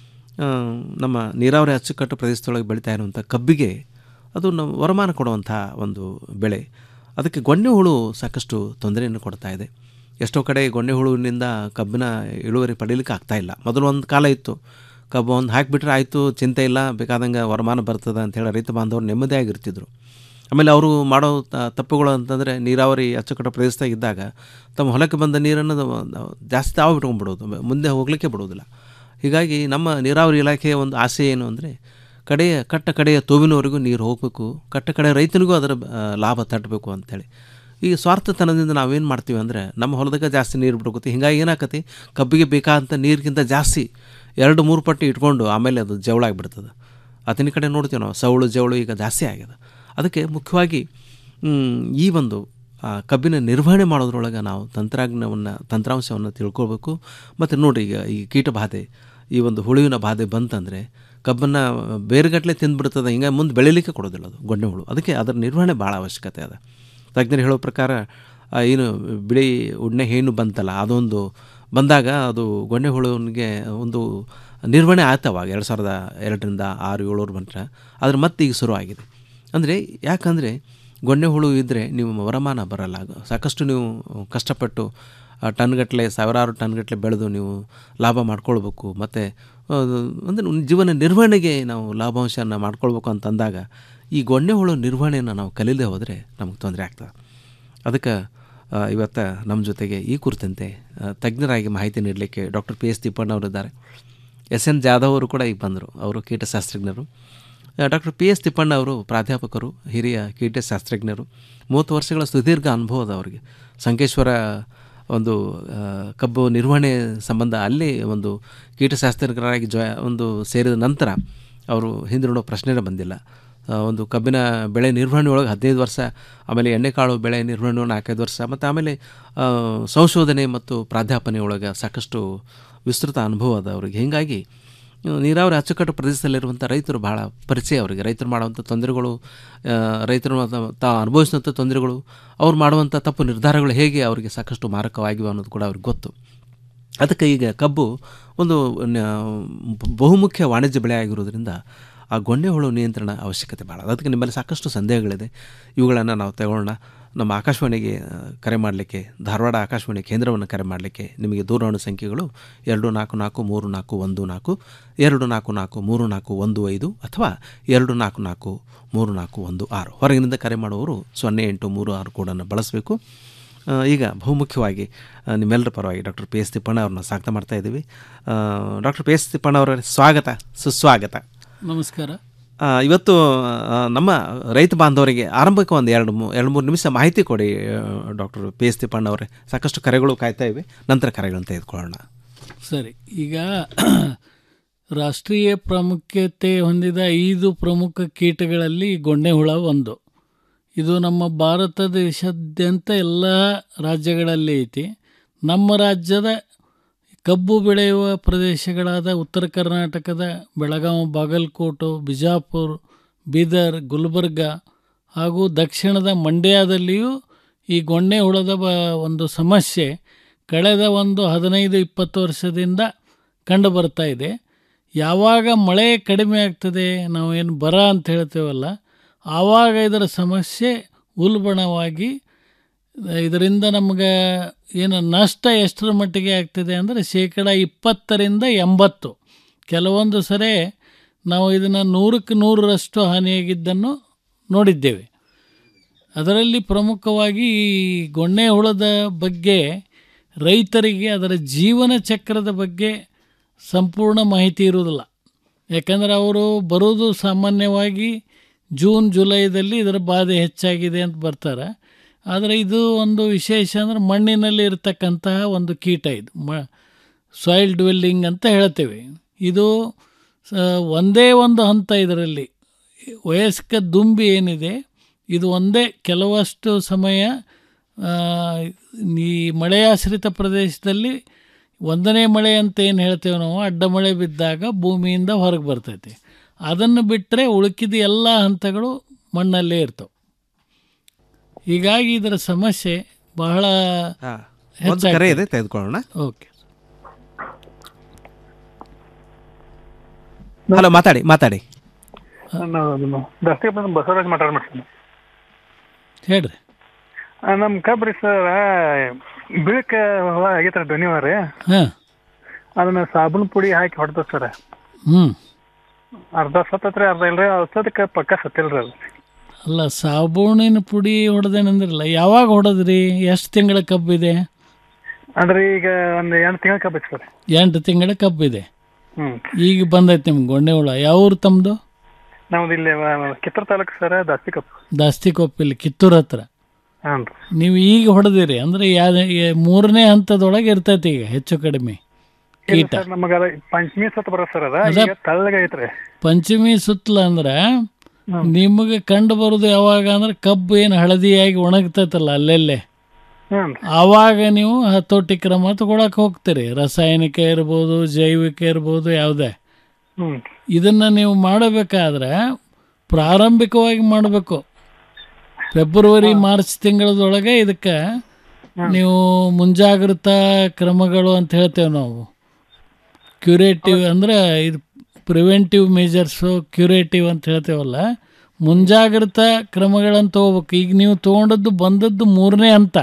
ಆ, ನಮ್ಮ ನೀರಾವರಿ ಅಚ್ಚುಕಟ್ಟು ಪ್ರದೇಶದೊಳಗೆ ಬೆಳೀತಾ ಇರುವಂಥ ಕಬ್ಬಿಗೆ ಅದು ನಮ್ಮ ವರಮಾನ ಕೊಡುವಂಥ ಒಂದು ಬೆಳೆ ಅದಕ್ಕೆ ಗೊಣ್ಣೆ ಹುಳು ಸಾಕಷ್ಟು ತೊಂದರೆಯನ್ನು ಕೊಡ್ತಾ ಇದೆ ಎಷ್ಟೋ ಕಡೆ ಗೊಣ್ಣೆ ಹುಳುವಿನಿಂದ ಕಬ್ಬಿನ ಇಳುವರಿ ಪಡೀಲಿಕ್ಕೆ ಆಗ್ತಾ ಇಲ್ಲ ಮೊದಲು ಒಂದು ಕಾಲ ಇತ್ತು ಕಬ್ಬು ಒಂದು ಹಾಕಿಬಿಟ್ರೆ ಆಯಿತು ಚಿಂತೆ ಇಲ್ಲ ಬೇಕಾದಂಗೆ ವರಮಾನ ಬರ್ತದೆ ಅಂತೇಳಿ ರೈತ ಬಾಂಧವರು ನೆಮ್ಮದಿಯಾಗಿರ್ತಿದ್ರು ಆಮೇಲೆ ಅವರು ಮಾಡೋ ತ- ತಪ್ಪುಗಳು ಅಂತಂದರೆ ನೀರಾವರಿ ಅಚ್ಚುಕಟ್ಟು ಪ್ರದೇಶದಾಗ ಇದ್ದಾಗ ತಮ್ಮ ಹೊಲಕ್ಕೆ ಬಂದ ನೀರನ್ನು ಅದು ಜಾಸ್ತಿ ತಾವು ಬಿಟ್ಕೊಂಡ್ಬಿಡೋದು ಮುಂದೆ ಹೋಗಲಿಕ್ಕೆ ಬಿಡೋದಿಲ್ಲ ಹೀಗಾಗಿ ನಮ್ಮ ನೀರಾವರಿ ಇಲಾಖೆಯ ಒಂದು ಆಸೆ ಏನು ಅಂದರೆ ಕಡೆಯ ಕಟ್ಟ ಕಡೆಯ ತೋವಿನವರೆಗೂ ನೀರು ಹೋಗಬೇಕು ಕಟ್ಟ ಕಡೆ ರೈತನಿಗೂ ಅದರ ಆ, ಲಾಭ ತಟ್ಟಬೇಕು ಅಂಥೇಳಿ ಈ ಸ್ವಾರ್ಥತನದಿಂದ ನಾವೇನು ಮಾಡ್ತೀವಿ ಅಂದರೆ ನಮ್ಮ ಹೊಲದಾಗ ಜಾಸ್ತಿ ನೀರು ಬಿಡ್ಕೋತಿ ಹಿಂಗಾಗಿ ಏನಾಕತಿ ಕಬ್ಬಿಗೆ ಬೇಕಾದಂಥ ನೀರಿಗಿಂತ ಜಾಸ್ತಿ ಎರಡು ಮೂರು ಪಟ್ಟು ಇಟ್ಕೊಂಡು ಆಮೇಲೆ ಅದು ಜವಳಾಗಿಬಿಡ್ತದೆ ಅತಿನ ಕಡೆ ನೋಡ್ತೀವಿ ನಾವು ಸವಳು ಜವಳು ಈಗ ಜಾಸ್ತಿ ಆಗಿದೆ ಅದಕ್ಕೆ ಮುಖ್ಯವಾಗಿ ಮ್, ಈ ಒಂದು ಆ, ಕಬ್ಬಿನ ನಿರ್ವಹಣೆ ಮಾಡೋದ್ರೊಳಗೆ ನಾವು ತಂತ್ರಜ್ಞವನ್ನು ತಂತ್ರಾಂಶವನ್ನು ತಿಳ್ಕೊಳ್ಬೇಕು ಮತ್ತು ನೋಡಿ ಈಗ ಈ ಕೀಟ ಬಾಧೆ ಈ ಒಂದು ಹುಳುವಿನ ಬಾಧೆ ಬಂತಂದರೆ ಕಬ್ಬನ್ನು ಬೇರೆಗಟ್ಟಲೆ ತಿಂದುಬಿಡ್ತದೆ ಹಿಂಗೆ ಮುಂದೆ ಬೆಳೀಲಿಕ್ಕೆ ಕೊಡೋದಿಲ್ಲ ಅದು ಗೊಣ್ಣೆ ಹುಳು ಅದಕ್ಕೆ ಅದರ ನಿರ್ವಹಣೆ ಭಾಳ ಅವಶ್ಯಕತೆ ಅದ ತಜ್ಞರು ಹೇಳೋ ಪ್ರಕಾರ ಆ, ಏನು ಬಿಳಿ ಉಣ್ಣೆ ಹೇನು ಬಂತಲ್ಲ ಅದೊಂದು ಬಂದಾಗ ಅದು ಗೊಣ್ಣೆ ಹುಳುವಿಗೆ ಒಂದು ನಿರ್ವಹಣೆ ಆಯ್ತವಾಗ ಎರಡು ಸಾವಿರದ ಎರಡರಿಂದ ಆರು ಏಳೂರು ಬಂಟ್ರೆ ಆದ್ರೆ ಮತ್ತೆ ಈಗ ಶುರುವಾಗಿದೆ ಅಂದರೆ ಯಾಕಂದರೆ ಗೊಣ್ಣೆ ಹುಳು ಇದ್ದರೆ ನೀವು ವರಮಾನ ಬರಲ್ಲ ಸಾಕಷ್ಟು ನೀವು ಕಷ್ಟಪಟ್ಟು ಆ, ಟನ್ಗಟ್ಟಲೆ ಸಾವಿರಾರು ಟನ್ಗಟ್ಟಲೆ ಬೆಳೆದು ನೀವು ಲಾಭ ಮಾಡ್ಕೊಳ್ಬೇಕು ಮತ್ತು ಅಂದರೆ ಜೀವನ ನಿರ್ವಹಣೆಗೆ ನಾವು ಲಾಭಾಂಶನ ಮಾಡ್ಕೊಳ್ಬೇಕು ಅಂತಂದಾಗ ಈ ಗೊಣ್ಣೆ ಹುಳು ನಿರ್ವಹಣೆಯನ್ನು ನಾವು ಕಲೀದೇ ಹೋದರೆ ನಮಗೆ ತೊಂದರೆ ಆಗ್ತದೆ ಅದಕ್ಕೆ ಆ, ಇವತ್ತು ನಮ್ಮ ಜೊತೆಗೆ ಈ ಕುರಿತಂತೆ ಆ, ತಜ್ಞರಾಗಿ ಮಾಹಿತಿ ನೀಡಲಿಕ್ಕೆ ಡಾಕ್ಟರ್ ಪಿ ಎಸ್ ತಿಪ್ಪಣ್ಣವರಿದ್ದಾರೆ ಎಸ್ ಎನ್ ಜಾಧವ್ ಅವರು ಕೂಡ ಈಗ ಬಂದರು ಅವರು ಕೀಟಶಾಸ್ತ್ರಜ್ಞರು ಡಾಕ್ಟರ್ ಪಿ ಎಸ್ ತಿಪ್ಪಣ್ಣ ಅವರು ಪ್ರಾಧ್ಯಾಪಕರು ಹಿರಿಯ ಕೀಟಶಾಸ್ತ್ರಜ್ಞರು ಮೂವತ್ತು ವರ್ಷಗಳ ಸುದೀರ್ಘ ಅನುಭವದ ಅವರಿಗೆ ಸಂಕೇಶ್ವರ ಒಂದು ಆ, ಕಬ್ಬು ನಿರ್ವಹಣೆ ಸಂಬಂಧ ಅಲ್ಲಿ ಒಂದು ಕೀಟಶಾಸ್ತ್ರಜ್ಞರಾಗಿ ಜೊ ಒಂದು ಸೇರಿದ ನಂತರ ಅವರು ಹಿಂದಿರುಡೋ ಪ್ರಶ್ನೆನೇ ಬಂದಿಲ್ಲ ಆ, ಒಂದು ಕಬ್ಬಿನ ಬೆಳೆ ನಿರ್ವಹಣೆ ಒಳಗೆ ಹದಿನೈದು ವರ್ಷ ಆಮೇಲೆ ಎಣ್ಣೆಕಾಳು ಬೆಳೆ ನಿರ್ವಹಣೆ ನಾಲ್ಕೈದು ವರ್ಷ ಮತ್ತು ಆಮೇಲೆ ಆ, ಸಂಶೋಧನೆ ಮತ್ತು ಪ್ರಾಧ್ಯಾಪನೆ ಒಳಗೆ ಸಾಕಷ್ಟು ವಿಸ್ತೃತ ಅನುಭವ ಅದ ಅವ್ರಿಗೆ ಹೀಗಾಗಿ ಆ, ನೀರಾವರಿ ಅಚ್ಚುಕಟ್ಟು ಪ್ರದೇಶದಲ್ಲಿರುವಂಥ ರೈತರು ಭಾಳ ಪರಿಚಯ ಅವರಿಗೆ ರೈತರು ಮಾಡುವಂಥ ತೊಂದರೆಗಳು ಆ, ರೈತರು ತ- ತಾ ಅನುಭವಿಸಿದಂಥ ತೊಂದರೆಗಳು ಅವ್ರು ಮಾಡುವಂಥ ತಪ್ಪು ನಿರ್ಧಾರಗಳು ಹೇಗೆ ಅವರಿಗೆ ಸಾಕಷ್ಟು ಮಾರಕವಾಗಿವೆ ಅನ್ನೋದು ಕೂಡ ಅವ್ರಿಗೆ ಗೊತ್ತು ಅದಕ್ಕೆ ಈಗ ಕಬ್ಬು ಒಂದು ನ- ಬಹುಮುಖ್ಯ ವಾಣಿಜ್ಯ ಬೆಳೆ ಆಗಿರೋದ್ರಿಂದ ಆ ಗೊಂಡೆ ಹುಳು ನಿಯಂತ್ರಣ ಅವಶ್ಯಕತೆ ಭಾಳ ಅದಕ್ಕೆ ನಿಮ್ಮಲ್ಲಿ ಸಾಕಷ್ಟು ಸಂದೇಹಗಳಿದೆ ಇವುಗಳನ್ನು ನಾವು ತಗೊಳ್ಳೋಣ ನಮ್ಮ ಆಕಾಶವಾಣಿಗೆ ಆ, ಕರೆ ಮಾಡಲಿಕ್ಕೆ ಧಾರವಾಡ ಆಕಾಶವಾಣಿ ಕೇಂದ್ರವನ್ನು ಕರೆ ಮಾಡಲಿಕ್ಕೆ ನಿಮಗೆ ದೂರವಾಣಿ ಸಂಖ್ಯೆಗಳು ಎರಡು ನಾಲ್ಕು ನಾಲ್ಕು ಮೂರು ನಾಲ್ಕು ಒಂದು ನಾಲ್ಕು ಎರಡು ನಾಲ್ಕು ನಾಲ್ಕು ಮೂರು ನಾಲ್ಕು ಒಂದು ಐದು ಅಥವಾ ಎರಡು ನಾಲ್ಕು ನಾಲ್ಕು ಮೂರು ನಾಲ್ಕು ಒಂದು ಆರು ಹೊರಗಿನಿಂದ ಕರೆ ಮಾಡುವವರು ಸೊನ್ನೆ ಎಂಟು ಮೂರು ಆರು ಕೋಡನ್ನು ಬಳಸಬೇಕು ಆ, ಈಗ ಬಹುಮುಖ್ಯವಾಗಿ ಆ, ನಿಮ್ಮೆಲ್ಲರ ಪರವಾಗಿ ಡಾಕ್ಟರ್ ಪಿ ಎಸ್ ತಿಪ್ಪಣ್ಣ ಅವ್ರನ್ನ ಸ್ವಾಗತ ಮಾಡ್ತಾ ಇದ್ದೀವಿ ಡಾಕ್ಟರ್ ಪಿ ಎಸ್ ತಿಪ್ಪಣ್ಣ ಅವರ ಸ್ವಾಗತ ಸುಸ್ವಾಗತ ನಮಸ್ಕಾರ ಆ, ಇವತ್ತು ಆ, ನಮ್ಮ ರೈತ ಬಾಂಧವರಿಗೆ ಆರಂಭಕ್ಕೆ ಒಂದು ಎರಡು ಮೂ ಎರಡು ಮೂರು ನಿಮಿಷ ಮಾಹಿತಿ ಕೊಡಿ ಡಾಕ್ಟರ್ ಪಿ ಎಸ್ ತಿಪ್ಪಣ್ಣ ಅವರೇ ಸಾಕಷ್ಟು ಕರೆಗಳು ಕಾಯ್ತಾ ಇವೆ ನಂತರ ಕರೆಗಳನ್ನು ತೆಗೆದುಕೊಳ್ಳೋಣ ಸರಿ ಈಗ ರಾಷ್ಟ್ರೀಯ ಪ್ರಾಮುಖ್ಯತೆ ಹೊಂದಿದ ಐದು ಪ್ರಮುಖ ಕೀಟಗಳಲ್ಲಿ ಗೊಂಡೆ ಹುಳ ಒಂದು ಇದು ನಮ್ಮ ಭಾರತ ದೇಶಾದ್ಯಂತ ಎಲ್ಲ ರಾಜ್ಯಗಳಲ್ಲಿ ಐತಿ ನಮ್ಮ ರಾಜ್ಯದ ಕಬ್ಬು ಬೆಳೆಯುವ ಪ್ರದೇಶಗಳಾದ ಉತ್ತರ ಕರ್ನಾಟಕದ ಬೆಳಗಾವಿ ಬಾಗಲಕೋಟು ಬಿಜಾಪುರ ಬೀದರ್ ಗುಲ್ಬರ್ಗ ಹಾಗೂ ದಕ್ಷಿಣದ ಮಂಡ್ಯದಲ್ಲಿಯೂ ಈ ಗೊಣ್ಣೆ ಹುಳದ ಬ ಒಂದು ಸಮಸ್ಯೆ ಕಳೆದ ಒಂದು ಹದಿನೈದು ಇಪ್ಪತ್ತು ವರ್ಷದಿಂದ ಕಂಡು ಬರ್ತಾ ಇದೆ ಯಾವಾಗ ಮಳೆ ಕಡಿಮೆ ಆಗ್ತದೆ ನಾವೇನು ಬರ ಅಂತ ಹೇಳ್ತೇವಲ್ಲ ಆವಾಗ ಇದರ ಸಮಸ್ಯೆ ಉಲ್ಬಣವಾಗಿ ಇದರಿಂದ ನಮಗೆ ಏನು ನಷ್ಟ ಎಷ್ಟರ ಮಟ್ಟಿಗೆ ಆಗ್ತದೆ ಅಂದರೆ ಶೇಕಡ ಇಪ್ಪತ್ತರಿಂದ ಎಂಬತ್ತು ಕೆಲವೊಂದು ಸರಿ ನಾವು ಇದನ್ನು ನೂರಕ್ಕೆ ನೂರರಷ್ಟು ಹಾನಿಯಾಗಿದ್ದನ್ನು ನೋಡಿದ್ದೇವೆ ಅದರಲ್ಲಿ ಪ್ರಮುಖವಾಗಿ ಈ ಗೊಣ್ಣೆ ಹುಳದ ಬಗ್ಗೆ ರೈತರಿಗೆ ಅದರ ಜೀವನ ಚಕ್ರದ ಬಗ್ಗೆ ಸಂಪೂರ್ಣ ಮಾಹಿತಿ ಇರುವುದಿಲ್ಲ ಯಾಕಂದರೆ ಅವರು ಬರೋದು ಸಾಮಾನ್ಯವಾಗಿ ಜೂನ್ ಜುಲೈದಲ್ಲಿ ಇದರ ಬಾಧೆ ಹೆಚ್ಚಾಗಿದೆ ಅಂತ ಬರ್ತಾರೆ ಆದರೆ ಇದು ಒಂದು ವಿಶೇಷ ಅಂದರೆ ಮಣ್ಣಿನಲ್ಲಿ ಇರತಕ್ಕಂತಹ ಒಂದು ಕೀಟ ಇದು ಮ ಸಾಯಿಲ್ ಡ್ವೆಲ್ಲಿಂಗ್ ಅಂತ ಹೇಳ್ತೇವೆ ಇದು ಸ ಒಂದೇ ಒಂದು ಹಂತ ಇದರಲ್ಲಿ ವಯಸ್ಕ ದುಂಬಿ ಏನಿದೆ ಇದು ಒಂದೇ ಕೆಲವಷ್ಟು ಸಮಯ ಆ, ಈ ಮಳೆಯಾಶ್ರಿತ ಪ್ರದೇಶದಲ್ಲಿ ಒಂದನೇ ಮಳೆ ಅಂತ ಏನು ಹೇಳ್ತೇವೆ ನಾವು ಅಡ್ಡ ಮಳೆ ಬಿದ್ದಾಗ ಭೂಮಿಯಿಂದ ಹೊರಗೆ ಬರ್ತೈತೆ ಅದನ್ನು ಬಿಟ್ಟರೆ ಉಳುಕಿದ ಎಲ್ಲ ಹಂತಗಳು ಮಣ್ಣಲ್ಲೇ ಇರ್ತವೆ ಹೀಗಾಗಿ ಇದರ ಸಮಸ್ಯೆ ಬಹಳ ಒಂದು ಕರೆ ಇದೆ ತೆಗೆದುಕೊಳ್ಳೋಣ ಓಕೆ ಹಲೋ ಮಾತಾಡಿ ಮಾತಾಡಿ ನಾವು ದಸ್ತಿ ಬಂದು ಬಸವರಾಜ್ ಮಾತಾಡ್ ಮಾಡ್ತೀನಿ ಹೇಳ್ರಿ ನಮ್ಮ ಕಬ್ರಿ ಸರ್ ಬಿಳಕ ಹೊಳ ಆಗೈತ್ರ ಧ್ವನಿವಾರ ಹಾಂ ಅದನ್ನ ಸಾಬೂನ್ ಪುಡಿ ಹಾಕಿ ಹೊಡೆದ ಸರ್ ಹ್ಞೂ ಅರ್ಧ ಸತ್ತತ್ರಿ ಅರ್ಧ ಇಲ್ರಿ ಔಷಧಕ್ಕೆ ಪಕ್ಕ ಸತ್ತಿಲ್ರಿ ಅದು ಅಲ್ಲ ಸಾಬೂನಿನ ಪುಡಿ ಹೊಡೆದೇನಂದ್ರಲ್ಲ ಯಾವಾಗ ಹೊಡೆದ್ರಿ ಎಷ್ಟು ತಿಂಗಳ ಕಬ್ಬಿದೆ ಅಂದ್ರೆ ಈಗ ಒಂದು ಎಂಟು ತಿಂಗಳ ಕಬ್ಬ ಸರ್ ಎಂಟು ತಿಂಗಳ ಕಬ್ಬಿದೆ ಹ್ಮ್ ಈಗ ಬಂದೈತೆ ನಿಮ್ಗೆ ಗೊಣ್ಣೆ ಹುಳ ಯಾವ ಊರು ತಮ್ಮದು ನಮ್ದು ಇಲ್ಲಿ ಕಿತ್ತೂರು ತಾಲೂಕು ಸರ್ ದಾಸ್ತಿ ಕಬ್ಬು ದಾಸ್ತಿ ಕೊಪ್ಪಿಲ್ಲಿ ಕಿತ್ತೂರು ಹತ್ರ ಹಾಂ ನೀವು ಈಗ ಹೊಡೆದಿರಿ ಅಂದರೆ ಯಾ ಯಾ- ಮೂರನೇ ಹಂತದೊಳಗೆ ಇರ್ತೈತಿ ಈಗ ಹೆಚ್ಚು ಕಡಿಮೆ ಇಲ್ಲ ಕೀಟ ಸರ್ ನಮಗ ಪಂಚಮಿ ಸತ್ ಬರೋ ಸರ್ ಅದ ಅದ- ಈಗ ತಳ್ಳಗೈತ್ರಿ ಪಂಚಮಿ ಸುತ್ತಲ ಅಂದ್ರೆ ನಿಮಗೆ ಕಂಡು ಬರೋದು ಯಾವಾಗ ಅಂದ್ರೆ ಕಬ್ಬು ಏನು ಹಳದಿಯಾಗಿ ಒಣಗ್ತೈತಲ್ಲ ಅಲ್ಲೆಲ್ಲೇ ಹ್ಮ್ ಆವಾಗ ನೀವು ಹತೋಟಿ ಕ್ರಮ ತಗೊಳಕ್ ಹೋಗ್ತೀರಿ ರಾಸಾಯನಿಕ ಇರ್ಬೋದು ಜೈವಿಕ ಇರ್ಬೋದು ಯಾವುದೇ ಹ್ಮ್ ಇದನ್ನ ನೀವು ಮಾಡಬೇಕಾದ್ರೆ ಪ್ರಾರಂಭಿಕವಾಗಿ ಮಾಡಬೇಕು ಫೆಬ್ರವರಿ ಮಾರ್ಚ್ ತಿಂಗಳದೊಳಗೆ ಇದಕ್ಕೆ ನೀವು ಮುಂಜಾಗ್ರತಾ ಕ್ರಮಗಳು ಅಂತ ಹೇಳ್ತೇವೆ ನಾವು ಕ್ಯೂರೇಟಿವ್ ಅಂದ್ರೆ ಇದು ಪ್ರಿವೆಂಟಿವ್ ಮೇಜರ್ಸು ಕ್ಯೂರೇಟಿವ್ ಅಂತ ಹೇಳ್ತೇವಲ್ಲ ಮುಂಜಾಗ್ರತಾ ಕ್ರಮಗಳಂತ ಹೋಗ್ಬೇಕು ಈಗ ನೀವು ತೊಗೊಂಡದ್ದು ಬಂದದ್ದು ಮೂರನೇ ಹಂತ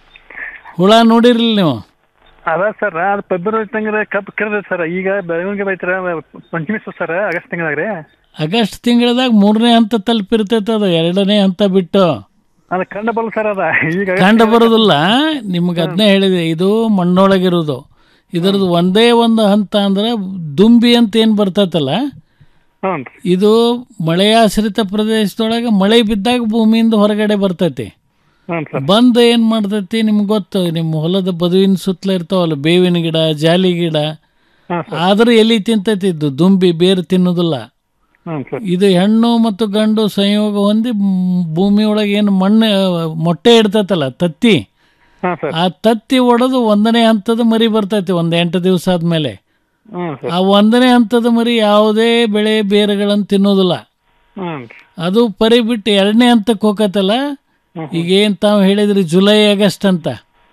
ಹುಳ ನೋಡಿರಲಿಲ್ಲ ನೀವು ಅದ ಸರ್ ಅದು ಫೆಬ್ರವರಿ ತಿಂಗಳ ಕಬ್ಬು ಕಿರ್ದ ಸರ್ ಈಗ ಬೆಳವಣಿಗೆ ಬೈತರ ಪಂಚಮಿ ಸತ್ ಸರ್ ಆಗಸ್ಟ್ ತಿಂಗಳಾಗ ರೀ ಆಗಸ್ಟ್ ತಿಂಗಳದಾಗ ಮೂರನೇ ಹಂತ ತಲುಪಿರ್ತೈತೆ ಅದು ಎರಡನೇ ಹಂತ ಬಿಟ್ಟು ಅದು ಕಂಡು ಬರಲ್ಲ ಸರ್ ಅದ ಈಗ ಕಂಡು ಬರೋದಿಲ್ಲ ನಿಮ್ಗೆ ಅದನ್ನೇ ಹೇಳಿದೆ ಇದು ಮಣ್ಣೊಳಗಿರೋದು ಇದರದ್ದು ಒಂದೇ ಒಂದು ಹಂತ ಅಂದ್ರೆ ದುಂಬಿ ಅಂತ ಏನು ಬರ್ತೈತಲ್ಲ ಹ್ಞೂ ಇದು ಮಳೆಯಾಶ್ರಿತ ಪ್ರದೇಶದೊಳಗೆ ಮಳೆ ಬಿದ್ದಾಗ ಭೂಮಿಯಿಂದ ಹೊರಗಡೆ ಬರ್ತೈತಿ ಹ್ಞೂ ಸರ್ ಬಂದು ಏನು ಮಾಡ್ತೈತಿ ನಿಮ್ಗೆ ಗೊತ್ತು ನಿಮ್ಮ ಹೊಲದ ಬದುವಿನ ಸುತ್ತಲ ಇರ್ತಾವಲ್ಲ ಬೇವಿನ ಗಿಡ ಜಾಲಿ ಗಿಡ ಆದ್ರೆ ಎಲಿ ತಿಂತೈತಿ ಇದು ದುಂಬಿ ಬೇರು ತಿನ್ನೋದಿಲ್ಲ ಹ್ಞೂ ಸರ್ ಇದು ಹೆಣ್ಣು ಮತ್ತು ಗಂಡು ಸಂಯೋಗ ಹೊಂದಿ ಮ್, ಭೂಮಿ ಒಳಗೆ ಏನು ಮಣ್ಣು ಮೊಟ್ಟೆ ಇಡ್ತೈತಲ್ಲ ತತ್ತಿ ಹಾಂ ಸರ್ ಆ ತತ್ತಿ ಒಡೆದು ಒಂದನೇ ಹಂತದ ಮರಿ ಬರ್ತೈತಿ ಒಂದು ಎಂಟು ದಿವಸ ಆದ್ಮೇಲೆ ಹ್ಞೂ ಸರ್ ಆ ಒಂದನೇ ಹಂತದ ಮರಿ ಯಾವುದೇ ಬೆಳೆ ಬೇರುಗಳನ್ನು ತಿನ್ನೋದಿಲ್ಲ ಹ್ಞೂ ಅದು ಪರಿ ಬಿಟ್ಟು ಎರಡನೇ ಹಂತಕ್ಕೆ ಹೋಗತ್ತಲ್ಲ ಈಗ ಏನು ತಾವು ಹೇಳಿದ್ರಿ ಜುಲೈ ಆಗಸ್ಟ್ ಅಂತ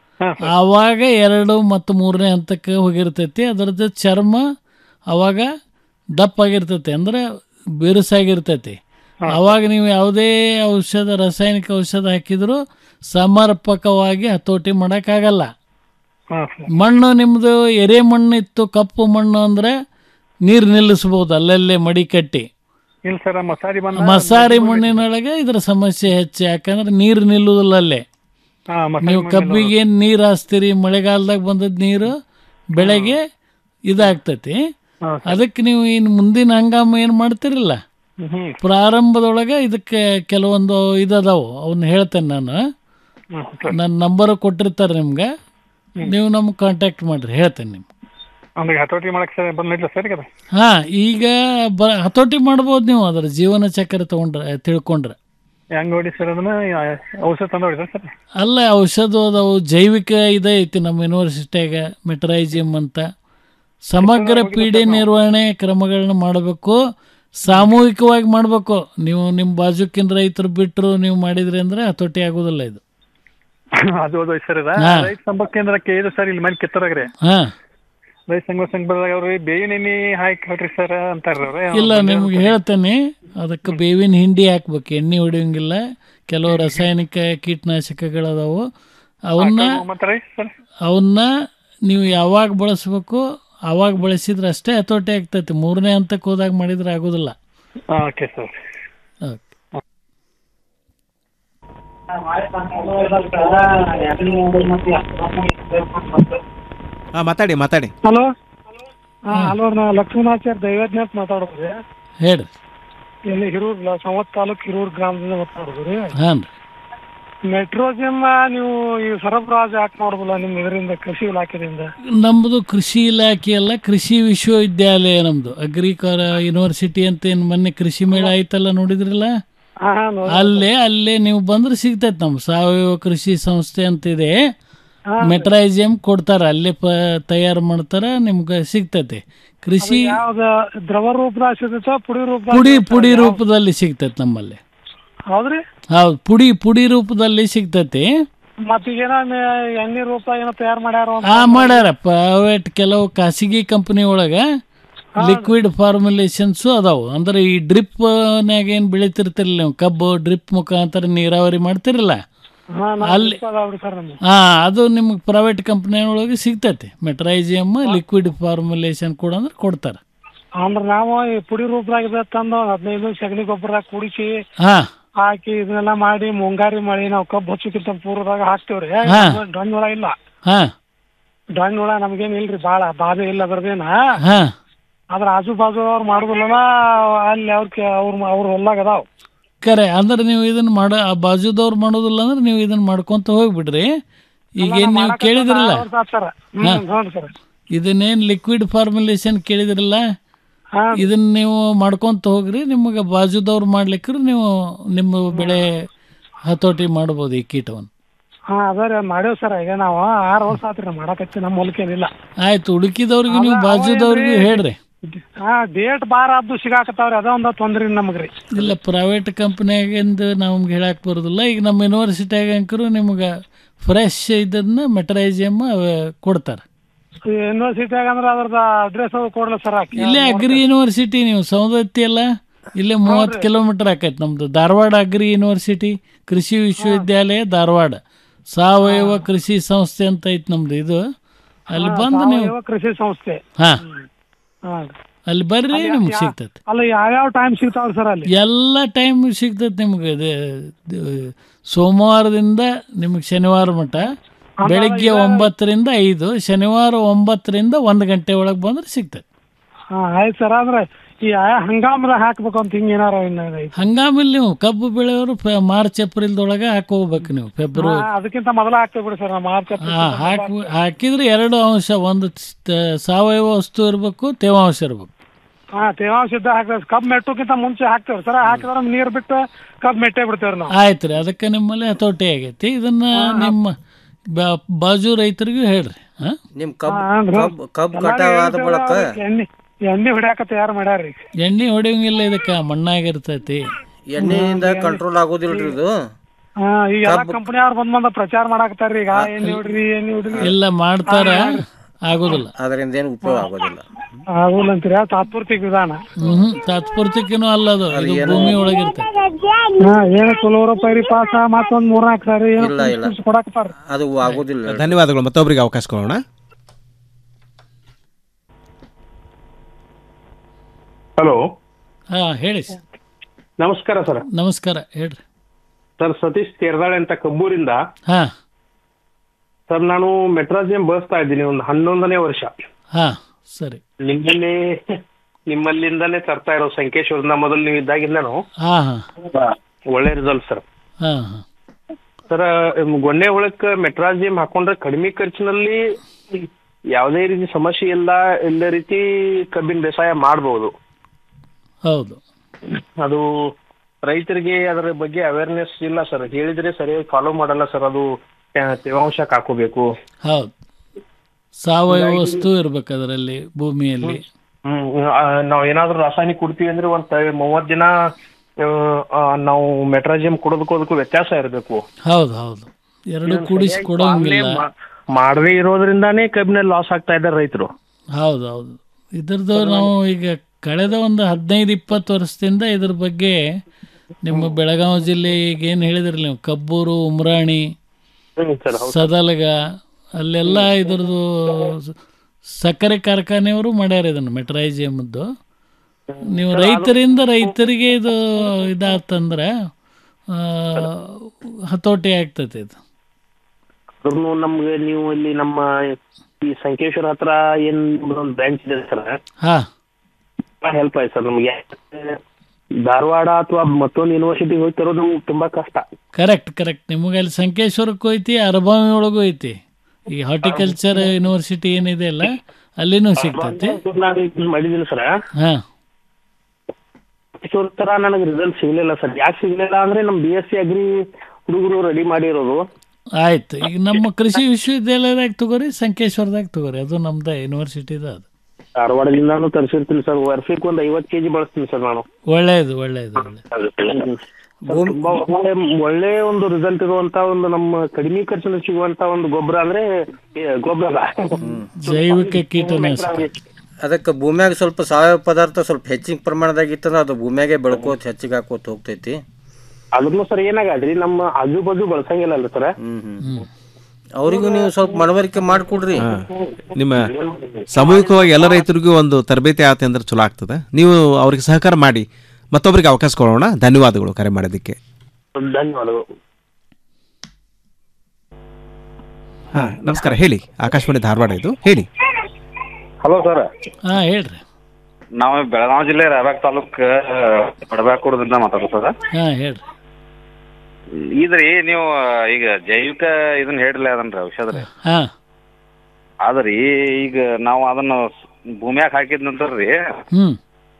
ಆವಾಗ ಎರಡು ಮತ್ತು ಮೂರನೇ ಹಂತಕ್ಕೆ ಹೋಗಿರ್ತೈತಿ ಅದರದ್ದು ಚರ್ಮ ಅವಾಗ ದಪ್ಪಾಗಿರ್ತೈತಿ ಅಂದ್ರೆ ಬಿರುಸಾಗಿರ್ತೈತಿ ಅವಾಗ ನೀವು ಯಾವುದೇ ಔಷಧ ರಾಸಾಯನಿಕ ಔಷಧ ಹಾಕಿದ್ರು ಸಮರ್ಪಕವಾಗಿ ಹತೋಟಿ ಮಾಡೋಕ್ಕಾಗಲ್ಲ ಹಾಂ ಸರ್ ಮಣ್ಣು ನಿಮ್ಮದು ಎರೆ ಮಣ್ಣು ಇತ್ತು ಕಪ್ಪು ಮಣ್ಣು ಅಂದರೆ ನೀರು ನಿಲ್ಲಿಸ್ಬೋದು ಅಲ್ಲಲ್ಲೇ ಮಡಿ ಕಟ್ಟಿ ಇಲ್ಲ ಸರ್ ಮಸಾರಿ ಬಂದ ಮಸಾರಿ ಮಣ್ಣಿನೊಳಗೆ ಇದರ ಸಮಸ್ಯೆ ಹೆಚ್ಚು ಯಾಕಂದ್ರೆ ನೀರು ನಿಲ್ಲುವುದಿಲ್ಲ ಅಲ್ಲೇ ಹಾಂ ಮಸಾರಿ ನೀವು ಕಬ್ಬಿಗೆ ಏನು ನೀರು ಹಾಸ್ತೀರಿ ಮಳೆಗಾಲದಾಗ ಬಂದದ್ದು ನೀರು ಬೆಳೆಗೆ ಇದಾಗ್ತೈತಿ ಅದಕ್ಕೆ ನೀವು ಇನ್ನು ಮುಂದಿನ ಹಂಗಾಮ ಏನು ಮಾಡ್ತಿರಲ್ಲ ಹ್ಞೂ ಪ್ರಾರಂಭದೊಳಗೆ ಇದಕ್ಕೆ ಕೆಲವೊಂದು ಇದದಾವು ಅವನ್ನ ಹೇಳ್ತೇನೆ ನಾನು ನನ್ನ ನಂಬರ್ ಕೊಟ್ಟಿರ್ತಾರೆ ನಿಮ್ಗೆ ನೀವು ನಮ್ಗೆ ಕಾಂಟ್ಯಾಕ್ಟ್ ಮಾಡ್ರಿ ಹೇಳ್ತೇನೆ ನಿಮ್ಗೆ ಅಂದ್ರೆ ಹತೋಟಿ ಮಾಡಕ್ ಸರ್ ಬಂದಿಲ್ಲ ಸರ್ ಈಗ ಅದು? ಹಾಂ ಈಗ ಬ ಹತೋಟಿ ಮಾಡ್ಬೋದು ನೀವು ಅದರ ಜೀವನ ಚಕ್ರ ತಗೊಂಡ್ರೆ ತಿಳ್ಕೊಂಡ್ರೆ ಹೆಂಗ್ ಹೊಡಿ ಸರ್ ಅದನ್ನ ಆ, ಔಷಧ ತಂದು ಹೊಡಿದ್ರ ಸರ್ ಅಲ್ಲ ಔಷಧ ಅದಾವು ಜೈವಿಕ ಇದೇ ಐತಿ ನಮ್ಮ ಯೂನಿವರ್ಸಿಟಿಯಾಗ ಮೆಟ್ರೈಜಿಯಂ ಅಂತ ಸಮಗ್ರ ಪೀಡೆ ನಿರ್ವಹಣೆ ಕ್ರಮಗಳನ್ನ ಮಾಡಬೇಕು ಸಾಮೂಹಿಕವಾಗಿ ಮಾಡಬೇಕು ನೀವು ನಿಮ್ಮ ಬಾಜುಕಿನ ರೈತರು ಬಿಟ್ಟರು ನೀವು ಮಾಡಿದ್ರಿ ಅಂದ್ರೆ ಹತೋಟಿ ಆಗೋದಿಲ್ಲ ಇದು ಅದು ಅದು ಸರ್ ಇದ ಹಾ. ರೈತ ಸಂಪರ್ಕ ಕೇಂದ್ರಕ್ಕೆ ಇದು ಸರ್ ಇಲ್ಲಿ ಮನೆ ಕಿತ್ತರಾಗ್ರಿ ಹಾ ರೈತ ಸಂಘ ಸಂಘದಾಗ ಅವ್ರು ಬೇವಿನ ಎಣ್ಣೆ ಹಾಕಿ ಹೊಡ್ರಿ ಸರ್ ಅಂತಾರ್ರಿ ಅವ್ರು ಇಲ್ಲ ನಿಮ್ಗೆ ಹೇಳ್ತೇನೆ ಅದಕ್ಕೆ ಬೇವಿನ ಹಿಂಡಿ ಹಾಕ್ಬೇಕು ಎಣ್ಣೆ ಹೊಡಿಯೋಂಗಿಲ್ಲ ಕೆಲವು ರಾಸಾಯನಿಕ ಕೀಟನಾಶಕಗಳದಾವು ಅವನ್ನ ಮತ್ತೆ ರೈತ ಸರ್ ಅವನ್ನ ನೀವು ಯಾವಾಗ ಬಳಸ್ಬೇಕು ಅವಾಗ ಬಳಸಿದ್ರೆ ಅಷ್ಟೇ ಹತೋಟಿ ಆಗ್ತೈತಿ ಮೂರನೇ ಹಂತಕ್ಕೆ ಹೋದಾಗ ಮಾಡಿದ್ರೆ ಆಗೋದಿಲ್ಲ ಓಕೆ ಸರ್ ಹಾಂ ಮಾತಾಡಿ ಮಾತಾಡಿ ಹಲೋ ಹಲೋ ನಾ ಲಕ್ಷ್ಮಣಾಚಾರ್ಯ ದೈವಜ್ಞ ಅಂತ ಮಾತಾಡೋದ್ರಿ ಹೇಳ್ರಿ ಇಲ್ಲಿ ಹಿರೂರ್ ಸಂವತ್ ತಾಲೂಕ್ ಹಿರೂರ್ ಗ್ರಾಮದಿಂದ ಮಾತಾಡೋದ್ರಿ ಹಾಂ ಮೆಟ್ರೋಜಿಯಂ ನೀವು ಈ ಸರಬರಾಜು ಯಾಕೆ ಮಾಡೋದಿಲ್ಲ ನಿಮ್ಮ ಇದರಿಂದ ಕೃಷಿ ಇಲಾಖೆದಿಂದ ನಮ್ಮದು ಕೃಷಿ ಇಲಾಖೆ ಅಲ್ಲ ಕೃಷಿ ವಿಶ್ವವಿದ್ಯಾಲಯ ನಮ್ಮದು ಅಗ್ರಿಕಲ್ ಯೂನಿವರ್ಸಿಟಿ ಅಂತ ಏನು ಮೊನ್ನೆ ಕೃಷಿ ಮೇಳ ಆಯ್ತಲ್ಲ ನೋಡಿದ್ರಲ್ಲ ಹಾ ಹಾ ನೋಡಿ ಅಲ್ಲೇ ಅಲ್ಲೇ ನೀವು ಬಂದ್ರೆ ಸಿಗ್ತೈತೆ ನಮ್ಮ ಸಾವಯವ ಕೃಷಿ ಸಂಸ್ಥೆ ಅಂತ ಇದೆ ಮೆಟ್ರೈಜಿಯಂ ಕೊಡ್ತಾರ ಅಲ್ಲೇ ಪ ತಯಾರು ಮಾಡ್ತಾರ ನಿಮ್ಗೆ ಸಿಗ್ತೈತೆ ಕೃಷಿ ಯಾವ್ದ ದ್ರವ ರೂಪದಾಗ ಸಿಗುತ್ತ ಪುಡಿ ರೂಪದಾಗ ಪುಡಿ ಪುಡಿ ರೂಪದಲ್ಲಿ ಸಿಗ್ತೈತೆ ನಮ್ಮಲ್ಲಿ ಹೌದ್ರಿ ಹೌದು ಪುಡಿ ಪುಡಿ ರೂಪದಲ್ಲಿ ಸಿಗ್ತೈತಿ ಮತ್ತೀಗೇನ ಎಣ್ಣೆ ರೂಪ ಏನೋ ತಯಾರು ಮಾಡ್ಯಾರ ಅಂತ ಆ ಮಾಡ್ಯಾರ ಪ್ರೈವೇಟ್ ಕೆಲವು ಖಾಸಗಿ ಕಂಪನಿ ಒಳಗ ಲಿಕ್ವಿಡ್ ಫಾರ್ಮುಲೇಷನ್ಸು ಅದಾವು ಅಂದ್ರೆ ಈ ಡ್ರಿಪ್ ನ್ಯಾಗ ಏನ್ ಬೆಳಿತಿರ್ತಿರಲ್ಲ ನೀವು ಕಬ್ಬು ಡ್ರಿಪ್ ಮುಖಾಂತರ ನೀರಾವರಿ ಮಾಡ್ತಿರಲ್ಲ ಹಾ ಅಲ್ಲಿ- ಅದಾವ್ರಿ ಸರ್ ನಮ್ದು ಹಾ ಅದು ನಿಮ್ಗೆ ಪ್ರೈವೇಟ್ ಕಂಪ್ನಿ ಒಳಗೆ ಸಿಗ್ತೈತಿ ಮೆಟ್ರೈಜಿಯಮ್ ಲಿಕ್ವಿಡ್ ಫಾರ್ಮುಲೇಷನ್ ಕೂಡ ಅಂದ್ರೆ ಕೊಡ್ತಾರೆ ಅಂದ್ರ ನಾವು ಈ ಪುಡಿ ರೂಪದಾಗ ಇದೆ ತಂದು ಒಂದ್ ಹದಿನೈದು ಸಗಣಿ ಗೊಬ್ಬರದಾಗ ಕುಡಿಸಿ ಹಾ ಹಾಕಿ ಇದನ್ನೆಲ್ಲ ಮಾಡಿ ಮುಂಗಾರಿ ಮಾಡಿ ನಾವು ಕಬ್ಬು ಹಚ್ಚಕ್ಕಿಂತ ಪೂರ್ವದಾಗ ಹಾಕ್ತೇವ್ರಿ ಹಾ. ಡೊಣ್ ಹುಳ ಇಲ್ಲ ಹಾ ಡೊಣ್ ಹುಳ ನಮ್ಗೇನ್ ಇಲ್ರಿ ಬಾಳ ಬಾಧೆ ಇಲ್ಲ ಅದ್ರದೇನ ಹಾ ಆದ್ರ ಆಜು ಬಾಜು ಅವ್ರು ಮಾಡುದಿಲ್ಲಲ್ಲ ಅಲ್ಲಿ ಅವ್ರ ಅವ್ರ ಅವ್ರ ಹೊಲ್ದಾಗ ಅದಾವ್ ಕರೆ ಅಂದ್ರೆ ನೀವು ಇದನ್ನ ಮಾಡ ಆ ಬಾಜುದವ್ರು ಮಾಡೋದಿಲ್ಲ ಅಂದ್ರೆ ನೀವು ಇದನ್ನ ಮಾಡ್ಕೊಂತ ಹೋಗ್ಬಿಡ್ರಿ ಈಗೇನ್ ನೀವು ಕೇಳಿದ್ರಲ್ಲ ಸರ್ ಹಾ. ಹ್ಮ್ ನೋಡ್ರಿ ಸರ್ ಇದನ್ನೇನ್ ಲಿಕ್ವಿಡ್ ಫಾರ್ಮುಲೇಷನ್ ಕೇಳಿದ್ರಲ್ಲ ಇದನ್ನ ನೀವು ಮಾಡ್ಕೊಂತ ಹೋಗ್ರಿ ನಿಮಗೆ ಬಾಜುದವ್ರು ಮಾಡ್ಲಿಕ್ಕ್ರೆ ನೀವು ನಿಮ್ಮ ಬೆಳೆ ಹತೋಟಿ ಮಾಡ್ಬೋದು ಈ ಕೀಟವನ್ನು ಹಾ ಅದ ಮಾಡೇವ್ ಸರ್ ಈಗ ನಾವು ಆರು ವರ್ಷ ಆತ್ರಿ ನಾವ್ ಮಾಡಕತ್ತಿ ನಮ್ಮ ಹೊಲಕ್ಕೇನಿಲ್ಲ ಆಯ್ತು ಉಳುಕಿದವ್ರಿಗೆ ನೀವು ಬಾಜುದವ್ರಿಗೆ ಹೇಳ್ರಿ ಹಾ ಡೇಟ್ ಬಾರ ಆದ್ದು ಸಿಗಾಕತ್ತಾವ್ರಿ ಅದ ಒಂದ ತೊಂದ್ರಿ ನಮಗ್ರಿ ಇಲ್ಲ ಪ್ರೈವೇಟ್ ಕಂಪ್ನಿಯಾಗಿಂದ ನಮ್ಗೆ ಹೇಳಕ್ ಬರೋದಿಲ್ಲ ಈಗ ನಮ್ಮ ಯೂನಿವರ್ಸಿಟಿಯಾಗ ಅಂಕರು ನಿಮ್ಗೆ ಫ್ರೆಶ್ ಇದನ್ನ ಮೆಟರೈಜಿಯಮ್ ಕೊಡ್ತಾರೆ ಯೂನಿವರ್ಸಿಟಿಯಾಗ ಅಂದ್ರ ಅದ್ರದ ಅಡ್ರೆಸ್ ಕೊಡ್ಲ ಸರ್ ಇಲ್ಲೇ ಅಗ್ರಿ ಯೂನಿವರ್ಸಿಟಿ ನೀವು ಸೌದತ್ತಿ ಅಲ್ಲ ಇಲ್ಲೇ ಮೂವತ್ತು ಕಿಲೋಮೀಟರ್ ಆಕೈತೆ ನಮ್ದು ಧಾರವಾಡ ಅಗ್ರಿ ಯೂನಿವರ್ಸಿಟಿ ಕೃಷಿ ವಿಶ್ವವಿದ್ಯಾಲಯ ಧಾರವಾಡ ಸಾವಯವ ಕೃಷಿ ಸಂಸ್ಥೆ ಅಂತ ಐತೆ ನಮ್ದು ಇದು ಅಲ್ಲಿ ಬಂದು ನೀವು ಸಾವಯವ ಕೃಷಿ ಸಂಸ್ಥೆ ಹಾ ಹಾ ಅಲ್ಲಿ ಬರ್ರಿ ನಿಮ್ಗೆ ಸಿಗ್ತೈತೆ ಅಲ್ಲ ಯಾವ್ಯಾವ ಟೈಮ್ ಸಿಗ್ತಾವ್ರಿ ಸರ್ ಅಲ್ಲಿ ಎಲ್ಲ ಟೈಮ್ ಸಿಗ್ತೈತೆ ನಿಮ್ಗೆ ಇದು ಇದು ಸೋಮವಾರದಿಂದ ನಿಮಗೆ ಶನಿವಾರ ಮಟ್ಟ ಬೆಳಿಗ್ಗೆ ಒಂಬತ್ತರಿಂದ ಐದು ಶನಿವಾರ ಒಂಬತ್ತರಿಂದ ಒಂದು ಗಂಟೆ ಒಳಗೆ ಬಂದ್ರೆ ಸಿಗ್ತೈತೆ ಹಾ ಆಯ್ತು ಸರ್ ಆದ್ರೆ ಈ ಆಯಾ ಹಂಗಾಮದಾಗ ಹಾಕ್ಬೇಕು ಅಂತ ಹಿಂಗ ಏನಾರ ಇನ್ನ ಐತಿ. ಹಂಗಾಮಲ್ಲಿ ನೀವು ಕಬ್ಬು ಬೆಳೆಯೋರು ಫೆ- ಮಾರ್ಚ್ ಏಪ್ರಿಲ್ದೊಳಗೆ ಹಾಕೋಬೇಕು ನೀವು ಹಾ, ಫೆಬ್ರವರಿ ಅದಕ್ಕಿಂತ ಮೊದಲ ಹಾಕ್ತೇವೆ ಬಿಡಿ ಸರ್ ನಾವು ಮಾರ್ಚ್ ಹಾ ಹಾಕಿ ಹಾಕಿದ್ರೆ ಎರಡು ಅಂಶ ಒಂದು ತ- ಸಾವಯವ ವಸ್ತು ಇರಬೇಕು ತೇವಾಂಶ ಇರಬೇಕು ಹಾ ತೇವಾಂಶ ಇದ್ದ ಹಾಕ್ತೇವೆ ಕಬ್ಬ್ ಮೆಟ್ಟೋಕ್ಕಿಂತ ಮುಂಚೆ ಹಾಕ್ತೇವೆ ಸರ್ ಹಾಕಿದ್ರೆ ನೀರ್ ಬಿಟ್ಟು ಕಬ್ಬ್ ಮೆಟ್ಟೆ ಬಿಡ್ತೇವ್ರಿ ನಾವು ಆಯ್ತು ರೀ ಅದಕ್ಕೆ ನಿಮ್ಮಲ್ಲಿ ಹತೋಟಿ ಆಗೈತಿ ಇದನ್ನ ನಿಮ್ಮ ಬಾ- ಬಾಜು ರೈತರಿಗೂ ಹೇಳ್ರಿ ಹಾ ನಿಮ್ ಕಬ್ ಹಾ, ಅಂದ್ರ ಕಬ್ ಕಬ್ ಎಲ್ಲಾರು ಕಟಾವ್ ಆದ ಹೇಳ್ತೇವ್ರಿ ಬಳಕ ಅವ್ರಿಗೆ ಎಣ್ಣೆ ಎಣ್ಣೆ ಹೊಡ್ಯಾಕ ತಯಾರು ಮಾಡ್ಯಾರ್ರಿ ಎಣ್ಣೆ ಹೊಡಿಯೋಂಗಿಲ್ಲ ಇದಕ್ಕೆ ಮಣ್ಣಾಗಿರ್ತೈತಿ ಎಣ್ಣೆಯಿಂದ ಕಂಟ್ರೋಲ್ ಆಗೋದಿಲ್ರಿ ಇದು ಹಾ ಈಗ ಎಲ್ಲ ಕಬ್ಬು- ಕಂಪನಿ ಅವ್ರು ಬಂದ್ ಬಂದ ಪ್ರಚಾರ ಮಾಡಾಕತ್ತಾರ್ರಿ ಈಗ ಎಣ್ಣೆ ಹೊಡ್ರಿ ಎಣ್ಣೆ ಹೊಡ್ರಿ ಎಲ್ಲ ಮಾಡ್ತಾರ ಆಗೋದಿಲ್ಲ ಅದರಿಂದ ಏನು ಉಪಯೋಗ ಆಗೋದಿಲ್ಲ ಆಗುಲ್ಲ ಅಂತೀರಿ ತಾತ್ಪೂರ್ತಿಕ ವಿಧಾನ ಹ್ಮ್ ತಾತ್ಪೂರ್ತಿಕೇನು ಅಲ್ಲ ಅದು ಇದು ಭೂಮಿ ಒಳಗಿರ್ತೈತಿ ಹಾ ಏನ ಚಲೋ ಪೈರಿ ಪಾಸ ಮತ್ತೊಂದ್ ಮೂರ್ನಾಲ್ಕು ಸಾರಿ ಏನೋ ಇಲ್ಲ, ಇಲ್ಲ. ಕುಡ್ಸ್ ಕೊಡಾಕತ್ತಾರ ಅದು ಆಗೋದಿಲ್ಲ ಧನ್ಯವಾದಗಳು ಮತ್ತೊಬ್ಬರಿಗೆ ಅವಕಾಶ ಕೊಡೋಣ ಹಲೋ ಹಾ ಹೇಳಿ ಸರ್. ನಮಸ್ಕಾರ ಸರ್ ನಮಸ್ಕಾರ ಹೇಳ್ರಿ ಸರ್ ಸತೀಶ್ ತೇರ್ದಾಳೆ ಅಂತ ಕಬ್ಬೂರಿಂದ ಹಾ ಸರ್ ನಾನು ಮೆಟ್ರಾಜಿಯಂ ಬಳಸ್ತಾ ಇದ್ದೀನಿ ಒಂದು ಹನ್ನೊಂದನೇ ವರ್ಷ ಹಾ ಸರಿ ನಿಮ್ಮಲ್ಲಿ ನಿಮ್ಮಲ್ಲಿಂದಾನೇ ತರ್ತಾ ಇರೋ ಸಂಕೇಶ್ವರದ ಮೊದಲು ನೀವು ಇದ್ದಾಗಿಂದನು ಹಾ ಹಾ ಒಳ್ಳೆ ರಿಸಲ್ಟ್ ಸರ್ ಹಾ ಹಾ ಸರ್ ಗೊಣ್ಣೆ ಒಳಕ್ ಮೆಟ್ರಾಜಿಯಂ ಹಾಕೊಂಡ್ರೆ ಕಡಿಮೆ ಖರ್ಚಿನಲ್ಲಿ ಯಾವುದೇ ರೀತಿ ಸಮಸ್ಯೆ ಇಲ್ಲ ಎಲ್ಲ ರೀತಿ ಕಬ್ಬಿನ ಬೇಸಾಯ ಮಾಡಬಹುದು ಹೌದು ಅದು ರೈತರಿಗೆ ಅದರ ಬಗ್ಗೆ ಅವೇರ್ನೆಸ್ ಇಲ್ಲ ಸರ್ ಹೇಳಿದ್ರೆ ಸರಿಯಾಗಿ ಫಾಲೋ ಮಾಡಲ್ಲ ಸರ್ ಅದು ಆ, ತೇವಾಂಶ ಕಾಕೋಬೇಕು ಹೌದು ಸಾವಯವ ವಸ್ತು ಇರ್ಬೇಕು ಅದರಲ್ಲಿ ಭೂಮಿಯಲ್ಲಿ ಹ್ಮ್ ಆ, ನಾವ್ ಏನಾದ್ರು ರಾಸಾಯನಿಕ ಕೊಡ್ತೀವಿ ಅಂದ್ರೆ ಒಂದ್ ತ- ಮೂವತ್ ದಿನ ಆ, ಆ, ನಾವು ಮೆಟ್ರಾಜಿಯಂ ಕೊಡೋದಕ್ಕೂ ಅದಕ್ಕೂ ವ್ಯತ್ಯಾಸ ಇರಬೇಕು ಹೌದು ಹೌದು ಎರಡು ಕೂಡಿಸಿ ಕೊಡೋಂಗಿಲ್ಲ ಮಾಡದೇ ಇರೋದ್ರಿಂದಾನೇ ಕಬ್ಬಿನಲ್ಲಿ ಲಾಸ್ ಆಗ್ತಾ ಇದ್ದಾರೆ ರೈತರು ಹೌದು ಹೌದು ಇದ್ರದ್ದು ನಾವು ಈಗ ಕಳೆದ ಒಂದು ಹದಿನೈದು ಇಪ್ಪತ್ತು ವರ್ಷದಿಂದ ಇದ್ರ ಬಗ್ಗೆ ನಿಮ್ಮ ಬೆಳಗಾವಿ ಜಿಲ್ಲೆ ಈಗ ಏನು ಹೇಳಿದ್ರಿ ನೀವು ಕಬ್ಬೂರು ಉಮ್ರಾಣಿ ಸದಲಗ ಅಲ್ಲೆಲ್ಲ ಇದ್ರದ್ದು ಸ- ಸಕ್ಕರೆ ಕಾರ್ಖಾನೆಯವರು ಮಾಡ್ಯಾರ ಇದನ್ನು ಮೆಟ್ರೈಜಿಯಮ್ದು ನೀವು ರೈತರಿಂದ ರೈತರಿಗೆ ಇದು ಇದಾತಂದ್ರೆ ಆ, ಹತೋಟಿ ಆಗ್ತೈತೆ ಇದು ಅದ್ರೂ ನಮ್ಗೆ ನೀವು ಇಲ್ಲಿ ನಮ್ಮ ಈ ಸಂಕೇಶ್ವರ ಹತ್ರ ಏನ್ ಒಂದು ಬ್ರಾಂಚ್ ಇದೆ ಸರ್ ಹಾ ಹೆಲ್ಪ್ ಆಯ್ತು ಸರ್ ನಮ್ಗೆ ಧಾರವಾಡ ಅಥವಾ ಮತ್ತೊಂದು ಯೂನಿವರ್ಸಿಟಿಗೆ ಹೋಗಿ ತರೋದು ನಮ್ಗೆ ತುಂಬಾ ಕಷ್ಟ ಕರೆಕ್ಟ್ ಕರೆಕ್ಟ್ ನಿಮಗೆ ಅಲ್ಲಿ ಸಂಕೇಶ್ವರಕ್ಕೂ ಐತಿ ಅರಬಾವಿ ಒಳಗೂ ಐತಿ ಈ ಹಾರ್ಟಿಕಲ್ಚರ್ ಯೂನಿವರ್ಸಿಟಿ ಏನಿದೆ ಅಲ್ಲ ಅಲ್ಲಿನೂ ಸಿಗ್ತೈತಿ ನಾನು ಇದನ್ನ ಮಾಡಿದ್ದೀನಿ ಸರ್ ಹಾ ಕಿಶೋರ್ ತರ ನನಗೆ ರಿಸಲ್ಟ್ ಸಿಗ್ಲಿಲ್ಲ ಸರ್ ಯಾಕೆ ಸಿಗ್ಲಿಲ್ಲ ಅಂದ್ರೆ ನಮ್ ಬಿ ಎಸ್ ಸಿ ಅಗ್ರಿ ಹುಡುಗರು ರೆಡಿ ಮಾಡಿರೋದು ಆಯ್ತು ಈಗ ನಮ್ಮ ಕೃಷಿ ವಿಶ್ವವಿದ್ಯಾಲಯದಾಗ ತಗೋರಿ ಸಂಕೇಶ್ವರದಾಗ ತಗೋರಿ ಅದು ನಮ್ದು ಯೂನಿವರ್ಸಿಟಿದ ಅದು ಧಾರವಾಡದಿಂದಾನು ತರಿಸಿರ್ತೀನಿ ಸರ್ ವರ್ಷಕ್ಕೆ ಒಂದ್ ಐವತ್ ಕೆಜಿ ಬಳಸ್ತೀನಿ ಸರ್ ನಾನು ಒಳ್ಳೇದು ಒಳ್ಳೇದು ಒಳ್ಳೇದು ತುಂಬಾ ಒಳ್ಳೆ ಒಳ್ಳೆ ಒಂದು ರಿಸಲ್ಟ್ ಇರುವಂತ ಒಂದು ನಮ್ಮ ಕಡಿಮೆ ಖರ್ಚಿನಲ್ಲಿ ಸಿಗುವಂತ ಒಂದು ಗೊಬ್ಬರ ಅಂದ್ರೆ ಏ, ಗೊಬ್ಬರ ಅಲ್ಲ. ಜೈವಿಕ ಕೀಟನಾಶಕ ಅದಕ್ಕೆ ಭೂಮ್ಯಾಗ ಸ್ವಲ್ಪ ಸಾವಯವ ಪದಾರ್ಥ ಸ್ವಲ್ಪ ಹೆಚ್ಚಿನ ಪ್ರಮಾಣದಾಗ ಇತ್ತಂದ್ರೆ ಅದು ಭೂಮ್ಯಾಗೆ ಬೆಳ್ಕೋತ ಹೆಚ್ಚಿಗೆ ಹಾಕೋತ ಹೋಗ್ತೈತಿ ಅದ್ರೂ ಸರ್ ಏನಾಗದ್ರಿ ನಮ್ಮ ಆಜು ಬಾಜು ಬಳಸಂಗಿಲ್ಲ ಅಲ್ಲ ಸರ್ ಅವರಿಗೂ ನೀವು ಸ್ವಲ್ಪ ಮನವರಿಕೆ ಮಾಡಿಕೊಡ್ರಿ ನಿಮ್ಮ ಸಾಮೂಹಿಕವಾಗಿ ಎಲ್ಲ ರೈತರಿಗೂ ಒಂದು ತರಬೇತಿ ಆತ ಅಂದ್ರೆ ಚಲೋ ಆಗ್ತದೆ ನೀವು ಅವ್ರಿಗೆ ಸಹಕಾರ ಮಾಡಿ ಮತ್ತೊಬ್ಬರಿಗೆ ಅವಕಾಶ ಕೊಡೋಣ ಧನ್ಯವಾದಗಳು ಕರೆ ಮಾಡೋದಕ್ಕೆ ಧನ್ಯವಾದಗಳು ಹಾಂ ನಮಸ್ಕಾರ ಹೇಳಿ ಆಕಾಶವಾಣಿ ಧಾರವಾಡ ಇದು ಹೇಳಿ ಹಲೋ ಸರ್ ಹಾ ಹೇಳ್ರಿ ನಾವು ಬೆಳಗಾವಿ ಜಿಲ್ಲೆ ರಾಯಬಾಗ್ ತಾಲೂಕ್ ಬಡಬ್ಯಾಕೂಡದಿಂದ ಮಾತಾಡೋದು ಸರ್ ಹಾ ಹೇಳ್ರಿ ಇದ್ರಿ ನೀವು ಈಗ ಜೈವಿಕ ಇದನ್ನ ಹೇಳ್ರಲ್ಲ ಅದನ್ರಿ ಔಷಧ ರೀ ಹಾ ಆದ್ರಿ ಈಗ ನಾವು ಅದನ್ನ ಭೂಮ್ಯಾಗ ಹಾಕಿದ ನಂತರ ರೀ ಹ್ಮ್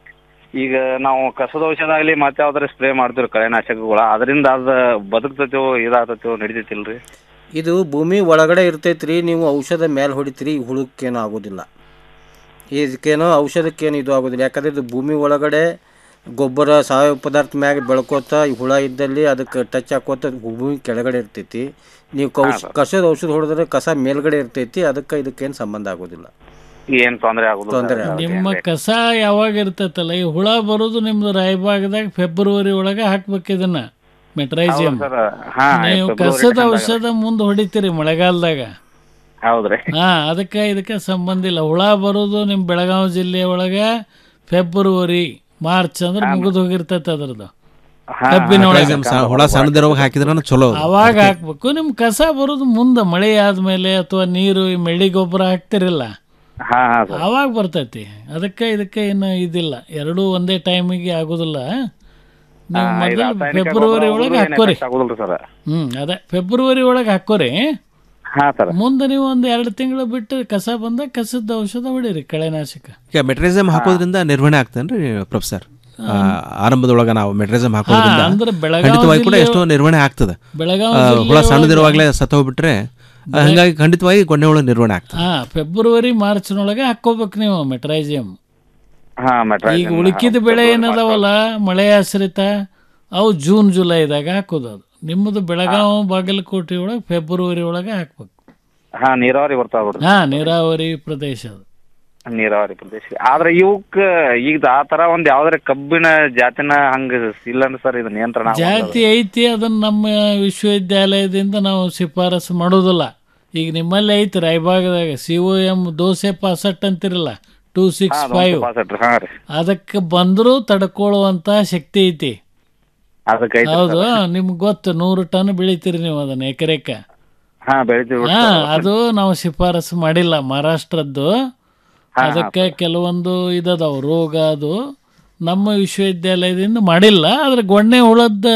ಈಗ ನಾವು ಕಸದ ಔಷಧ ಆಗ್ಲಿ ಮತ್ತೆ ಯಾವ್ದಾರ ಸ್ಪ್ರೇ ಮಾಡ್ತೀವಿ ಕಳೆನಾಶಕಗಳ ಅದರಿಂದ ಅದ ಬದುಕ್ತೈತೋ ಇದಾಗ್ತೈತೋ ನಡಿತೈತಿಲ್ರಿ ಇದು ಭೂಮಿ ಒಳಗಡೆ ಇರ್ತೈತ್ರಿ ನೀವು ಔಷಧ ಮೇಲೆ ಹೊಡಿತೀರಿ ಹುಳುಕ್ಕೇನೂ ಆಗೋದಿಲ್ಲ ಇದಕ್ಕೇನೋ ಔಷಧಕ್ಕೇನು ಇದು ಆಗೋದಿಲ್ಲ ಯಾಕಂದ್ರೆ ಇದು ಭೂಮಿ ಒಳಗಡೆ ಗೊಬ್ಬರ ಸಾವಯವ ಪದಾರ್ಥ ಮ್ಯಾಗ ಬೆಳ್ಕೋತ ಈ ಹುಳ ಇದ್ದಲ್ಲಿ ಅದಕ್ಕೆ ಟಚ್ ಹಾಕೋತ ಭೂಮಿ ಕೆಳಗಡೆ ಇರ್ತೈತಿ ನೀವು ಕೌಶ್ ಕಸದ ಔಷಧ ಹೊಡೆದ್ರೆ ಕಸ ಮೇಲ್ಗಡೆ ಇರ್ತೈತಿ ಅದಕ್ಕೆ ಇದಕ್ಕೇನು ಸಂಬಂಧ ಆಗೋದಿಲ್ಲ ಏನ್ ತೊಂದ್ರೆ ಆಗುದಿಲ್ಲ ತೊಂದ್ರೆ ನಿಮ್ಮ ಕಸ ಯಾವಾಗ ಇರ್ತೈತಲ್ಲ ಈ ಹುಳ ಬರೋದು ನಿಮ್ದು ರಾಯಬಾಗದಾಗ ಫೆಬ್ರವರಿ ಒಳಗೆ ಹಾಕ್ಬೇಕು ಇದನ್ನ ಮೆಟ್ರೈಜಿಯಂ ಹೌದು sir. ಹಾ, ನೀವು ಫೆಬ್ರವರಿ ಕಸದ ಟೈಮ್ದಾಗ. ಔಷಧ ಮುಂದೆ ಹೊಡಿತೀರಿ ಮಳೆಗಾಲದಾಗ ಹೌದ್ರಿ ಹಾ ಅದಕ್ಕೆ ಇದಕ್ಕೆ ಸಂಬಂಧ ಇಲ್ಲ ಹುಳ ಬರೋದು ನಿಮ್ಮ ಬೆಳಗಾವಿ ಜಿಲ್ಲೆ ಒಳಗೆ ಫೆಬ್ರವರಿ ಮಾರ್ಚ್ ಅಂದ್ರೆ ಮುಗಿದು ಹೋಗಿರ್ತೈತೆ ಅದ್ರದ್ದು ಕಬ್ಬಿನ ಒಳಗೆ Magnesium ಸ- ಹುಳ ಸಣ್ಣದಿರುವಾಗ ಹಾಕಿದ್ರೆ ಚಲೋ ಅದು. ಅವಾಗ ಹಾಕ್ಬೇಕು ನಿಮ್ ಕಸ ಬರೋದು ಮುಂದೆ ಮಳೆ ಆದ್ಮೇಲೆ ಅಥವಾ ನೀರು ಈ ಮೆಳ್ಳಿ ಗೊಬ್ಬರ ಹಾಕ್ತಿರಲ್ಲ ಹಾ ಹಾ ಸರ್ ಅವಾಗ ಬರ್ತೈತಿ ಅದಕ್ಕೆ ಇದಕ್ಕೆ ಏನು ಇದಿಲ್ಲ ಎರಡೂ ಒಂದೇ ಟೈಮಿಗೆ ಆಗೋದಿಲ್ಲ ನೀವು ಮೊದಲು ಫೆಬ್ರವರಿ ಒಳಗೆ ಹಾಕೋರಿ ಆಗುದಿಲ್ರಿ ಸರ್ ಹ್ಮ್ ಅದೇ ಫೆಬ್ರವರಿ ಒಳಗೆ ಹಾಕೋರಿ ಹಾ ಸರ್ ಮುಂದೆ ನೀವು ಒಂದು ಎರಡು ತಿಂಗಳು ಬಿಟ್ಟು ಕಸ ಬಂದಾಗ ಕಸದ ಔಷಧ ಹೊಡೀರಿ ಕಳೆನಾಶಕ ಈಗ ಮೆಟ್ರಿಸಮ್ ಹಾಕೋದ್ರಿಂದ ನಿರ್ವಹಣೆ ಆಗ್ತೇನ್ರಿ ಪ್ರೊಫೆಸರ್ ಆ, ಆರಂಭದೊಳಗ ನಾವು ಮೆಟ್ರಿಸಮ್ ಹಾಕೋದ್ರಿಂದ ಹಾ, ಅಂದ್ರೆ ಬೆಳಗಾವಿ ಖಂಡಿತವಾಗಿ ಕೂಡ ಜಿಲ್ಲೆ- ಎಷ್ಟೋ ನಿರ್ವಹಣೆ ಆಗ್ತದೆ ಬೆಳಗಾವಿ ಆ, ಹುಳ ಜಿಲ್ಲೆ ಸಣ್ಣದಿರುವಾಗಲೇ ಸತ್ತೋಗ್ಬಿಟ್ರೆ ಆ, ಹಂಗಾಗಿ ಖಂಡಿತವಾಗಿ ಗೊಣ್ಣೆ ಹುಳ ನಿರ್ವಹಣೆ ಆಗ್ತದೆ ಹಾ ಫೆಬ್ರವರಿ ಮಾರ್ಚ್ನೊಳಗೆ ಹಾಕೋಬೇಕು ನೀವು ಮೆಟ್ರೈಜಿಯಂ ಹಾ ಮೆಟ್ರಾಜಿಯಂ ಈಗ ಉಳಿಕಿದ ಬೆಳೆ ಏನದಾವಲ್ಲ ಮಳೆ ಆಶ್ರಿತ ಅವು ಜೂನ್ ಜುಲೈದಾಗ ಹಾಕೋದು ಅದು ನಿಮ್ಮದು ಬೆಳಗಾವಿ ಬಾಗಲಕೋಟೆ ಒಳಗೆ ಫೆಬ್ರವರಿ ಒಳಗೆ ಹಾಕ್ಬೇಕು ಹಾ ನೀರಾವರಿ ಬರ್ತಾವ ಬಿಡ್ರಿ ಹಾ ನೀರಾವರಿ ಪ್ರದೇಶ ಅದು ನೀರಾವರಿ ಪ್ರದೇಶ ಆದ್ರೆ ಇವಕ್ ಈಗ ಆ ತರ ಒಂದ್ ಯಾವ್ದಾರ ಕಬ್ಬಿನ ಜಾತಿನ ಹಂಗ ಇಲ್ಲ ಸರ್ ಇದು ನಿಯಂತ್ರಣ ಆಗೋಲ್ಲ ಅದು. ಜಾತಿ ಐತಿ ಅದನ್ನ ನಮ್ಮ ವಿಶ್ವವಿದ್ಯಾಲಯದಿಂದ ನಾವು ಶಿಫಾರಸು ಮಾಡೋದಿಲ್ಲ ಈಗ ನಿಮ್ಮಲ್ಲಿ ಐತಿ ರಾಯಬಾಗದಾಗ ಸಿ ಒ ಎಂ ದೋಸೆ ಪಾಸಟ್ ಅಂತಿರಲ್ಲ ಟೂ ಸಿಕ್ಸ್ ಹಾ, ಅದೊಂದು ಫೈವ್ ಪಾಸಟ್ರಿ, ಹಾ ರೀ ಅದಕ್ಕೆ ಬಂದರೂ ತಡ್ಕೊಳ್ಳುವಂತ ಶಕ್ತಿ ಐತಿ ಅದಕ್ಕೆ ಐತ್ರಿ ಹೌದು ಸರ್. ನಿಮ್ಗೆ ಗೊತ್ತು ನೂರು ಟನ್ ಬೆಳಿತೀರಿ ನೀವು ಅದನ್ನ ಎಕರೆಕ ಹಾ ಬೆಳಿತೀವಿ ಹಾ ಅದು ನಾವು ಶಿಫಾರಸು ಮಾಡಿಲ್ಲ ಮಹಾರಾಷ್ಟ್ರದ್ದು ಅದಕ್ಕೆ ಕೆಲವೊಂದು ಇದದಾವ ರೋಗ ಅದು ನಮ್ಮ ವಿಶ್ವವಿದ್ಯಾಲಯದಿಂದ ಮಾಡಿಲ್ಲ ಆದ್ರೆ ಗೊಣ್ಣೆ ಹುಳದ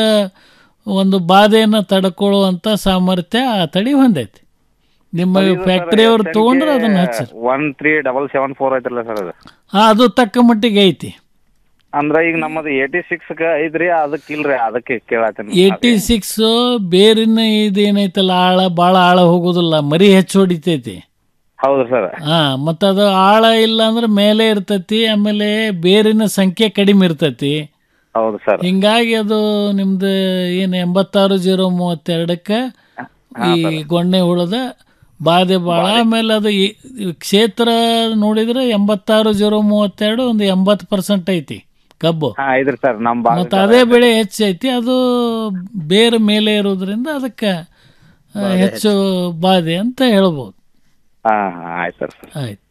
ಒಂದು ಬಾಧೆಯನ್ನು ತಡ್ಕೊಳ್ಳುವಂತ ಸಾಮರ್ಥ್ಯ ಆ ತಳಿ ಹೊಂದೈತಿ ನಿಮ್ಮ ಫ್ಯಾಕ್ಟ್ರಿಯವ್ರು ತಗೊಂಡ್ರೆ ಅದನ್ನ ಹಚ್ಚಿರಿ one three double seven four ಐತ್ರಲ್ಲ ಸರ್ ಅದು ಹಾ ಅದು ತಕ್ಕ ಮಟ್ಟಿಗೆ ಐತಿ ಅಂದ್ರ ಈಗ ನಮ್ಮದು ಏಟಿ ಸಿಕ್ಸ್ ಐತ್ರಿ ಅದಕ್ಕೆ ಇಲ್ರಿ ಅದಕ್ಕೆ ಕೇಳತ್ತೀನಿ ಏಯ್ಟಿ ಸಿಕ್ಸ್ ಬೇರಿನ ಇದೇನೈತಲ್ಲ ಆಳ ಭಾಳ ಆಳ ಹೋಗೋದಿಲ್ಲ ಮರಿ ಹೆಚ್ಚು ಹೊಡಿತೈತಿ ಹೌದು ಸರ್ ಹಾ ಮತ್ತ ಅದು ಆಳ ಇಲ್ಲ ಅಂದ್ರೆ ಮೇಲೆ ಇರ್ತೈತಿ ಆಮೇಲೆ ಬೇರಿನ ಸಂಖ್ಯೆ ಕಡಿಮೆ ಇರ್ತೈತಿ ಹೌದು ಸರ್ ಹಿಂಗಾಗಿ ಅದು ನಿಮ್ದು ಏನು ಎಂಬತ್ತಾರು ಜೀರೋ ಮೂವತ್ತೆರಡಕ್ಕೆ ಈ ಗೊಣ್ಣೆ ಹುಳದ ಬಾಧೆ ಭಾಳ ಆಮೇಲೆ ಅದು ಈ- ಈ ಕ್ಷೇತ್ರ ನೋಡಿದ್ರೆ ಎಂಬತ್ತಾರು ಜೀರೋ ಮೂವತ್ತೆರಡು ಒಂದು ಎಂಬತ್ತು ಪರ್ಸೆಂಟ್ ಐತಿ ಕಬ್ಬು ಹಾ ಐತ್ರಿ ಸರ್ ನಮ್ಮ ಭಾಗ ಮತ್ತು ಅದೇ ಬೆಳೆ ಹೆಚ್ಚೈತಿ ಅದು ಬೇರೆ ಮೇಲೆ ಇರೋದ್ರಿಂದ ಅದಕ್ಕೆ ಆ, ಹೆಚ್ಚು ಬಾಧೆ ಅಂತ ಹೇಳ್ಬೋದು ಹಾ ಹಾ ಆಯ್ತು ಸರ್ ಆಯ್ತು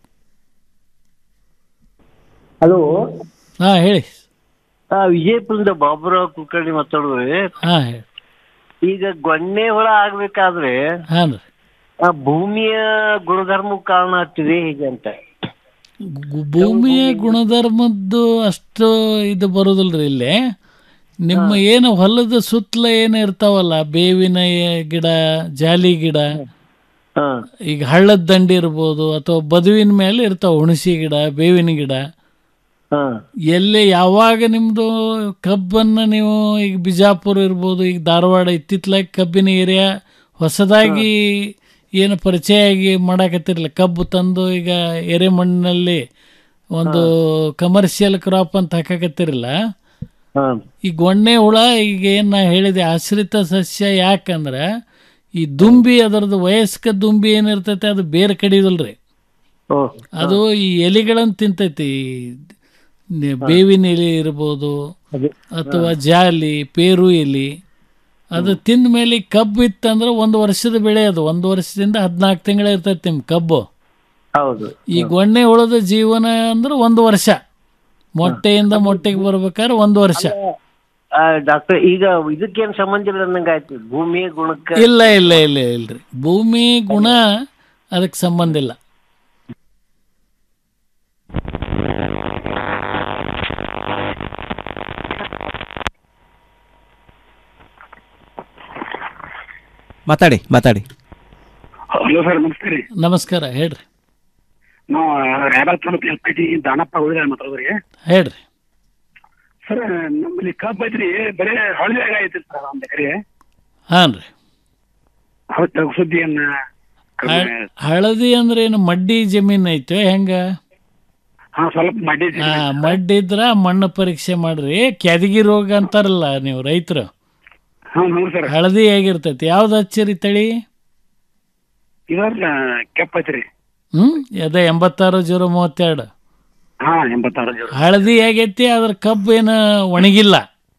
ಹಲೋ ಹಾ ಹೇಳಿ ಆ, ವಿಜಯಪುರದಿಂದ ಬಾಬುರಾವ್ ಕುಲಕರ್ಣಿ ಮಾತಾಡೋದು ಹಾ ಹೇಳಿ ಈಗ ಗೊಣ್ಣೆ ಹುಳ ಆಗ್ಬೇಕಾದ್ರೆ ಹಾಂ ರೀ ಆ ಭೂಮಿಯ ಗುಣಧರ್ಮ ಕಾರಣ ಆಗ್ತಿದೆ ಹೀಗೆ ಅಂತ ಗು- ಭೂಮಿಯ ಗುಣಧರ್ಮದ್ದು ಅಷ್ಟು ಇದು ಬರೋದಿಲ್ರಿ ಇಲ್ಲಿ ನಿಮ್ಮ ಏನು ಹೊಲದ ಸುತ್ತಲ ಏನು ಇರ್ತಾವಲ್ಲ ಬೇವಿನ ಎ- ಗಿಡ ಜಾಲಿ ಗಿಡ ಈಗ ಹಳ್ಳದ ದಂಡಿ ಇರ್ಬೋದು ಅಥವಾ ಬದುವಿನ ಮೇಲೆ ಇರ್ತಾವ ಹುಣಸಿ ಗಿಡ ಬೇವಿನ ಗಿಡ ಎಲ್ಲಿ ಯಾವಾಗ ನಿಮ್ದು ಕಬ್ಬನ್ನ ನೀವು ಈಗ ಬಿಜಾಪುರ ಇರ್ಬೋದು ಈಗ ಧಾರವಾಡ ಇತ್ತಿತ್ಲಾಗ ಕಬ್ಬಿನ ಏರಿಯಾ ಹೊಸದಾಗಿ ಏನು ಪರಿಚಯ ಆಗಿ ಮಾಡಾಕತ್ತಿರಲಿಲ್ಲ ಕಬ್ಬು ತಂದು ಈಗ ಎರೆ ಮಣ್ಣಿನಲ್ಲಿ ಒಂದು ಕಮರ್ಷಿಯಲ್ ಕ್ರಾಪ್ ಅಂತ ಹಾಕಾಕತ್ತಿರಲ್ಲ ಈ ಗೊಣ್ಣೆ ಹುಳ ಈಗ ಏನು ನಾ ಹೇಳಿದೆ ಆಶ್ರಿತ ಸಸ್ಯ ಯಾಕಂದ್ರೆ ಈ ದುಂಬಿ ಅದರದ್ದು ವಯಸ್ಕ ದುಂಬಿ ಏನಿರ್ತೈತೆ ಅದು ಬೇರೆ ಕಡಿಯೋದಿಲ್ರಿ ಅದು ಈ ಎಲಿಗಳನ್ನು ತಿಂತೈತಿ ನೆ- ಬೇವಿನ ಎಲೆ ಇರ್ಬೋದು ಅಥವಾ ಜಾಲಿ ಪೇರು ಎಲಿ ಅದು ತಿಂದ ಮೇಲೆ ಈ ಕಬ್ಬು ಇತ್ತಂದ್ರೆ ಒಂದು ವರ್ಷದ ಬೆಳೆ ಅದು ಒಂದು ವರ್ಷದಿಂದ ಹದಿನಾಲ್ಕು ತಿಂಗಳ ಇರ್ತೈತಿ ನಿಮ್ ಕಬ್ಬು ಹೌದು ಈ ಗೊಣ್ಣೆ ಹುಳದ ಜೀವನ ಅಂದ್ರೆ ಒಂದು ವರ್ಷ ಮೊಟ್ಟೆಯಿಂದ ಮೊಟ್ಟೆಗೆ ಬರ್ಬೇಕಾದ್ರೆ ಒಂದು ವರ್ಷ ಡಾಕ್ಟರ್ ಈಗ ಇದಕ್ಕೇನ್ ಸಂಬಂಧ ಇಲ್ಲ ಅನ್ನಂಗ ಆಯ್ತು ಭೂಮಿಯ ಗುಣಕ್ಕೆ ಇಲ್ಲ ಇಲ್ಲ ಇಲ್ಲ ಇಲ್ರಿ ಭೂಮಿ ಗುಣ ಅದಕ್ಕೆ ಸಂಬಂಧ ಇಲ್ಲ ಮಾತಾಡಿ ಮಾತಾಡಿ ಹಲೋ ಸರ್ ನಮಸ್ತೆ ರೀ ನಮಸ್ಕಾರ ಹೇಳ್ರಿ ನಾವು ರಾಯಬಾಗ್ ತಾಲೂಕು ಎಲ್ ಪಿ ಟಿ ದಾನಪ್ಪ ಉಳಿದ ಮಾತಾಡೋದ್ರಿ ಹೇಳ್ರಿ ಸರ್ ನಮ್ಮಲ್ಲಿ ಕಬ್ಬು ಐತ್ರಿ ಬರೇ ಹಳದಿಯಾಗ ಐತ್ರಿ ಸರ್ ಒಂದ್ ಎಕರೆ ಹಾಂ ರೀ ಹೌದು ಸುದ್ದಿಯನ್ನ ಹ- ಹಳದಿ ಅಂದ್ರೆ ಏನು ಮಡ್ಡಿ ಜಮೀನ್ ಐತೆ ಹೆಂಗ ಹಾ ಸ್ವಲ್ಪ ಮಡ್ಡಿ ಆ, ಮಡ್ಡಿ ಇದ್ರ ಮಣ್ಣು ಪರೀಕ್ಷೆ ಮಾಡ್ರಿ ಕ್ಯಾದಗಿ ರೋಗ ಅಂತಾರಲ್ಲ ನೀವು ರೈತರು ಹಾ ಹ್ಞೂ ಸರ್ ಹಳದಿ ಆಗಿರ್ತೈತಿ ಯಾವ್ದು ಹಚ್ಚಿರಿ ತಳಿ ಇದಲ್ಲ ಕೆಪ್ಪ ಐತ್ರಿ ಹ್ಮ್ ಅದೇ ಎಂಬತ್ತಾರು ಜೀರೋ ಮೂವತ್ತೆರಡು ಹಾ ಎಂಬತ್ತಾರು ಜೋಡಿ ಹಳದಿ ಆಗೈತಿ ಅದ್ರ ಕಬ್ಬು ಏನು ಒಣಗಿಲ್ಲ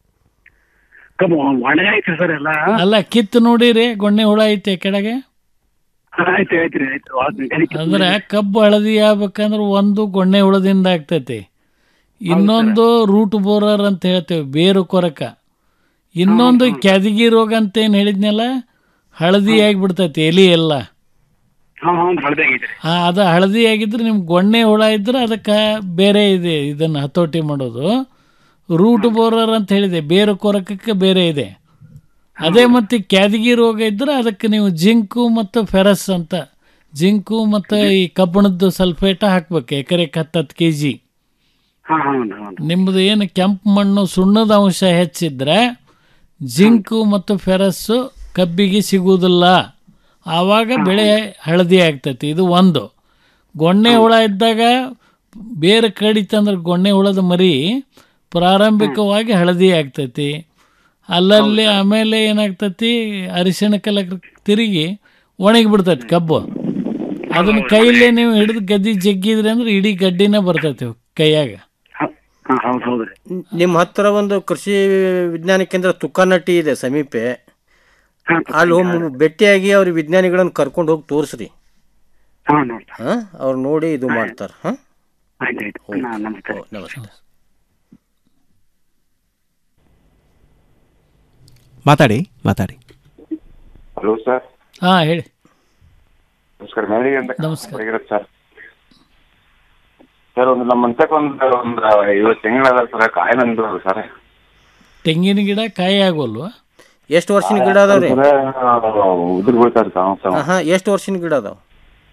ಕಬ್ಬು ಒಣಗ ಐತ್ರಿ ಸರ್ ಎಲ್ಲ ಅಲ್ಲ ಕಿತ್ತು ನೋಡಿರಿ ಗೊಣ್ಣೆ ಹುಳ ಐತೆ ಕೆಳಗೆ ಹಾ, ಐತ್ರಿ ಐತ್ರಿ ಐತ್ರಿ ಒಳಗ್ ಗರಿ ಕಿತ್ತು ಅಂದ್ರೆ ಕಬ್ಬು ಹಳದಿ ಆಗ್ಬೇಕಂದ್ರೆ ಒಂದು ಗೊಣ್ಣೆ ಹುಳದಿಂದ ಆಗ್ತೈತಿ ಇನ್ನೊಂದು ರೂಟ್ ಬೋರರ್ ಅಂತ ಹೇಳ್ತೇವೆ ಬೇರು ಕೊರಕ ಇನ್ನೊಂದು ಕ್ಯಾದಗಿ ರೋಗ ಅಂತ ಏನು ಹೇಳಿದ್ನಲ್ಲ ಹಳದಿ ಆಗಿಬಿಡ್ತೈತಿ ಎಲಿ ಎಲ್ಲ ಹಾ ಹಾ ಹಳದಿ ಆಗೈತ್ರಿ ಆ, ಅದು ಹಳದಿ ಆಗಿದ್ರೆ ನಿಮ್ಗೆ ಗೊಣ್ಣೆ ಹುಳ ಇದ್ರೆ ಅದಕ್ಕೆ ಬೇರೆ ಇದೆ ಇದನ್ನು ಹತೋಟಿ ಮಾಡೋದು ರೂಟ್ ಬೋರರ್ ಅಂತ ಹೇಳಿದೆ ಬೇರು ಕೊರಕಕ್ಕೆ ಬೇರೆ ಇದೆ ಅದೇ ಮತ್ತೆ ಕ್ಯಾದಗಿ ರೋಗ ಇದ್ರೆ ಅದಕ್ಕೆ ನೀವು ಜಿಂಕು ಮತ್ತು ಫೆರಸ್ ಅಂತ ಜಿಂಕು ಮತ್ತು ಈ ಕಬ್ಬಿಣದ್ದು ಸಲ್ಫೇಟ ಹಾಕ್ಬೇಕು ಎಕರೆಗೆ ಹತ್ತತ್ತು ಕೆ ಜಿ ಹಾ ಹಾ ಹಾ ನಿಮ್ಮದು ಏನು ಕೆಂಪು ಮಣ್ಣು ಸುಣ್ಣದ ಅಂಶ ಹೆಚ್ಚಿದ್ರೆ ಜಿಂಕು ಮತ್ತು ಫೆರಸ್ಸು ಕಬ್ಬಿಗೆ ಸಿಗುವುದಿಲ್ಲ ಆವಾಗ ಬೆಳೆ ಹಳದಿ ಆಗ್ತೈತಿ ಇದು ಒಂದು ಗೊಣ್ಣೆ ಹುಳ ಇದ್ದಾಗ ಬೇರೆ ಕಡಿತಂದ್ರೆ ಗೊಣ್ಣೆ ಹುಳದ ಮರಿ ಪ್ರಾರಂಭಿಕವಾಗಿ ಹಳದಿ ಆಗ್ತೈತಿ ಅಲ್ಲಲ್ಲಿ ಆಮೇಲೆ ಏನಾಗ್ತೈತಿ ಅರಿಶಿಣ ಕಲರ್ ತಿರುಗಿ ಒಣಗಿ ಬಿಡ್ತೈತಿ ಕಬ್ಬು ಅದನ್ನ ಕೈಲೇ ನೀವು ಹಿಡಿದು ಗದ್ದಿ ಜಗ್ಗಿದ್ರಿ ಅಂದ್ರೆ ಇಡೀ ಗಡ್ಡಿನೇ ಬರ್ತೈತಿ ಕೈಯಾಗ ಹಾ ಹೌದು ಹೌದ್ರಿ ನಿಮ್ಮ ಹತ್ರ ಒಂದು ಕೃಷಿ ವಿಜ್ಞಾನ ಕೇಂದ್ರ ತುಕ್ಕನಟ್ಟಿ ಇದೆ ಸಮೀಪೆ ಅಲ್ಲಿ ಹೋಗಿ ಭೇಟಿಯಾಗಿ ಅವ್ರ ವಿಜ್ಞಾನಿಗಳನ್ನ ಕರ್ಕೊಂಡು ಹೋಗಿ ತೋರಿಸ್ರಿ ಹಾ ನೋಡಿ ಹಾ ಅವ್ರು ನೋಡಿ ಇದು ಮಾಡ್ತಾರೆ ಹಾ ಆಯ್ತು ಆಯ್ತು ನಾ- ನಮಸ್ತೆ ನಮಸ್ತೆ ಮಾತಾಡಿ ಮಾತಾಡಿ ಹಲೋ ಸರ್ ಹಾ ಹೇಳಿ ನಮಸ್ಕಾರ ಮೇಲಿಗೆ ಅಂತ ನಮಸ್ಕಾರ. ಬರೀಗಿರೋದು ಸರ್ ಸರ್ ಒಂದು ನಮ್ಮ ಮಂತಕ್ಕೆ ಒಂದು ಒಂದು ಐವತ್ತು ತಿಂಗಳ ಅದ ಸರ್ ಕಾಯಿ ನಂದು ಸರ್ ತೆಂಗಿನ ಗಿಡ ಕಾಯಿ ಆಗೋಲ್ವಾ ಎಷ್ಟು ವರ್ಷದ ಗಿಡ ಅದಾವ್ರಿ ಉದುರು ಬೀಳ್ತಾರೆ ಸರ್ ಹಾ ಎಷ್ಟು ವರ್ಷದ ಗಿಡ ಅದಾವ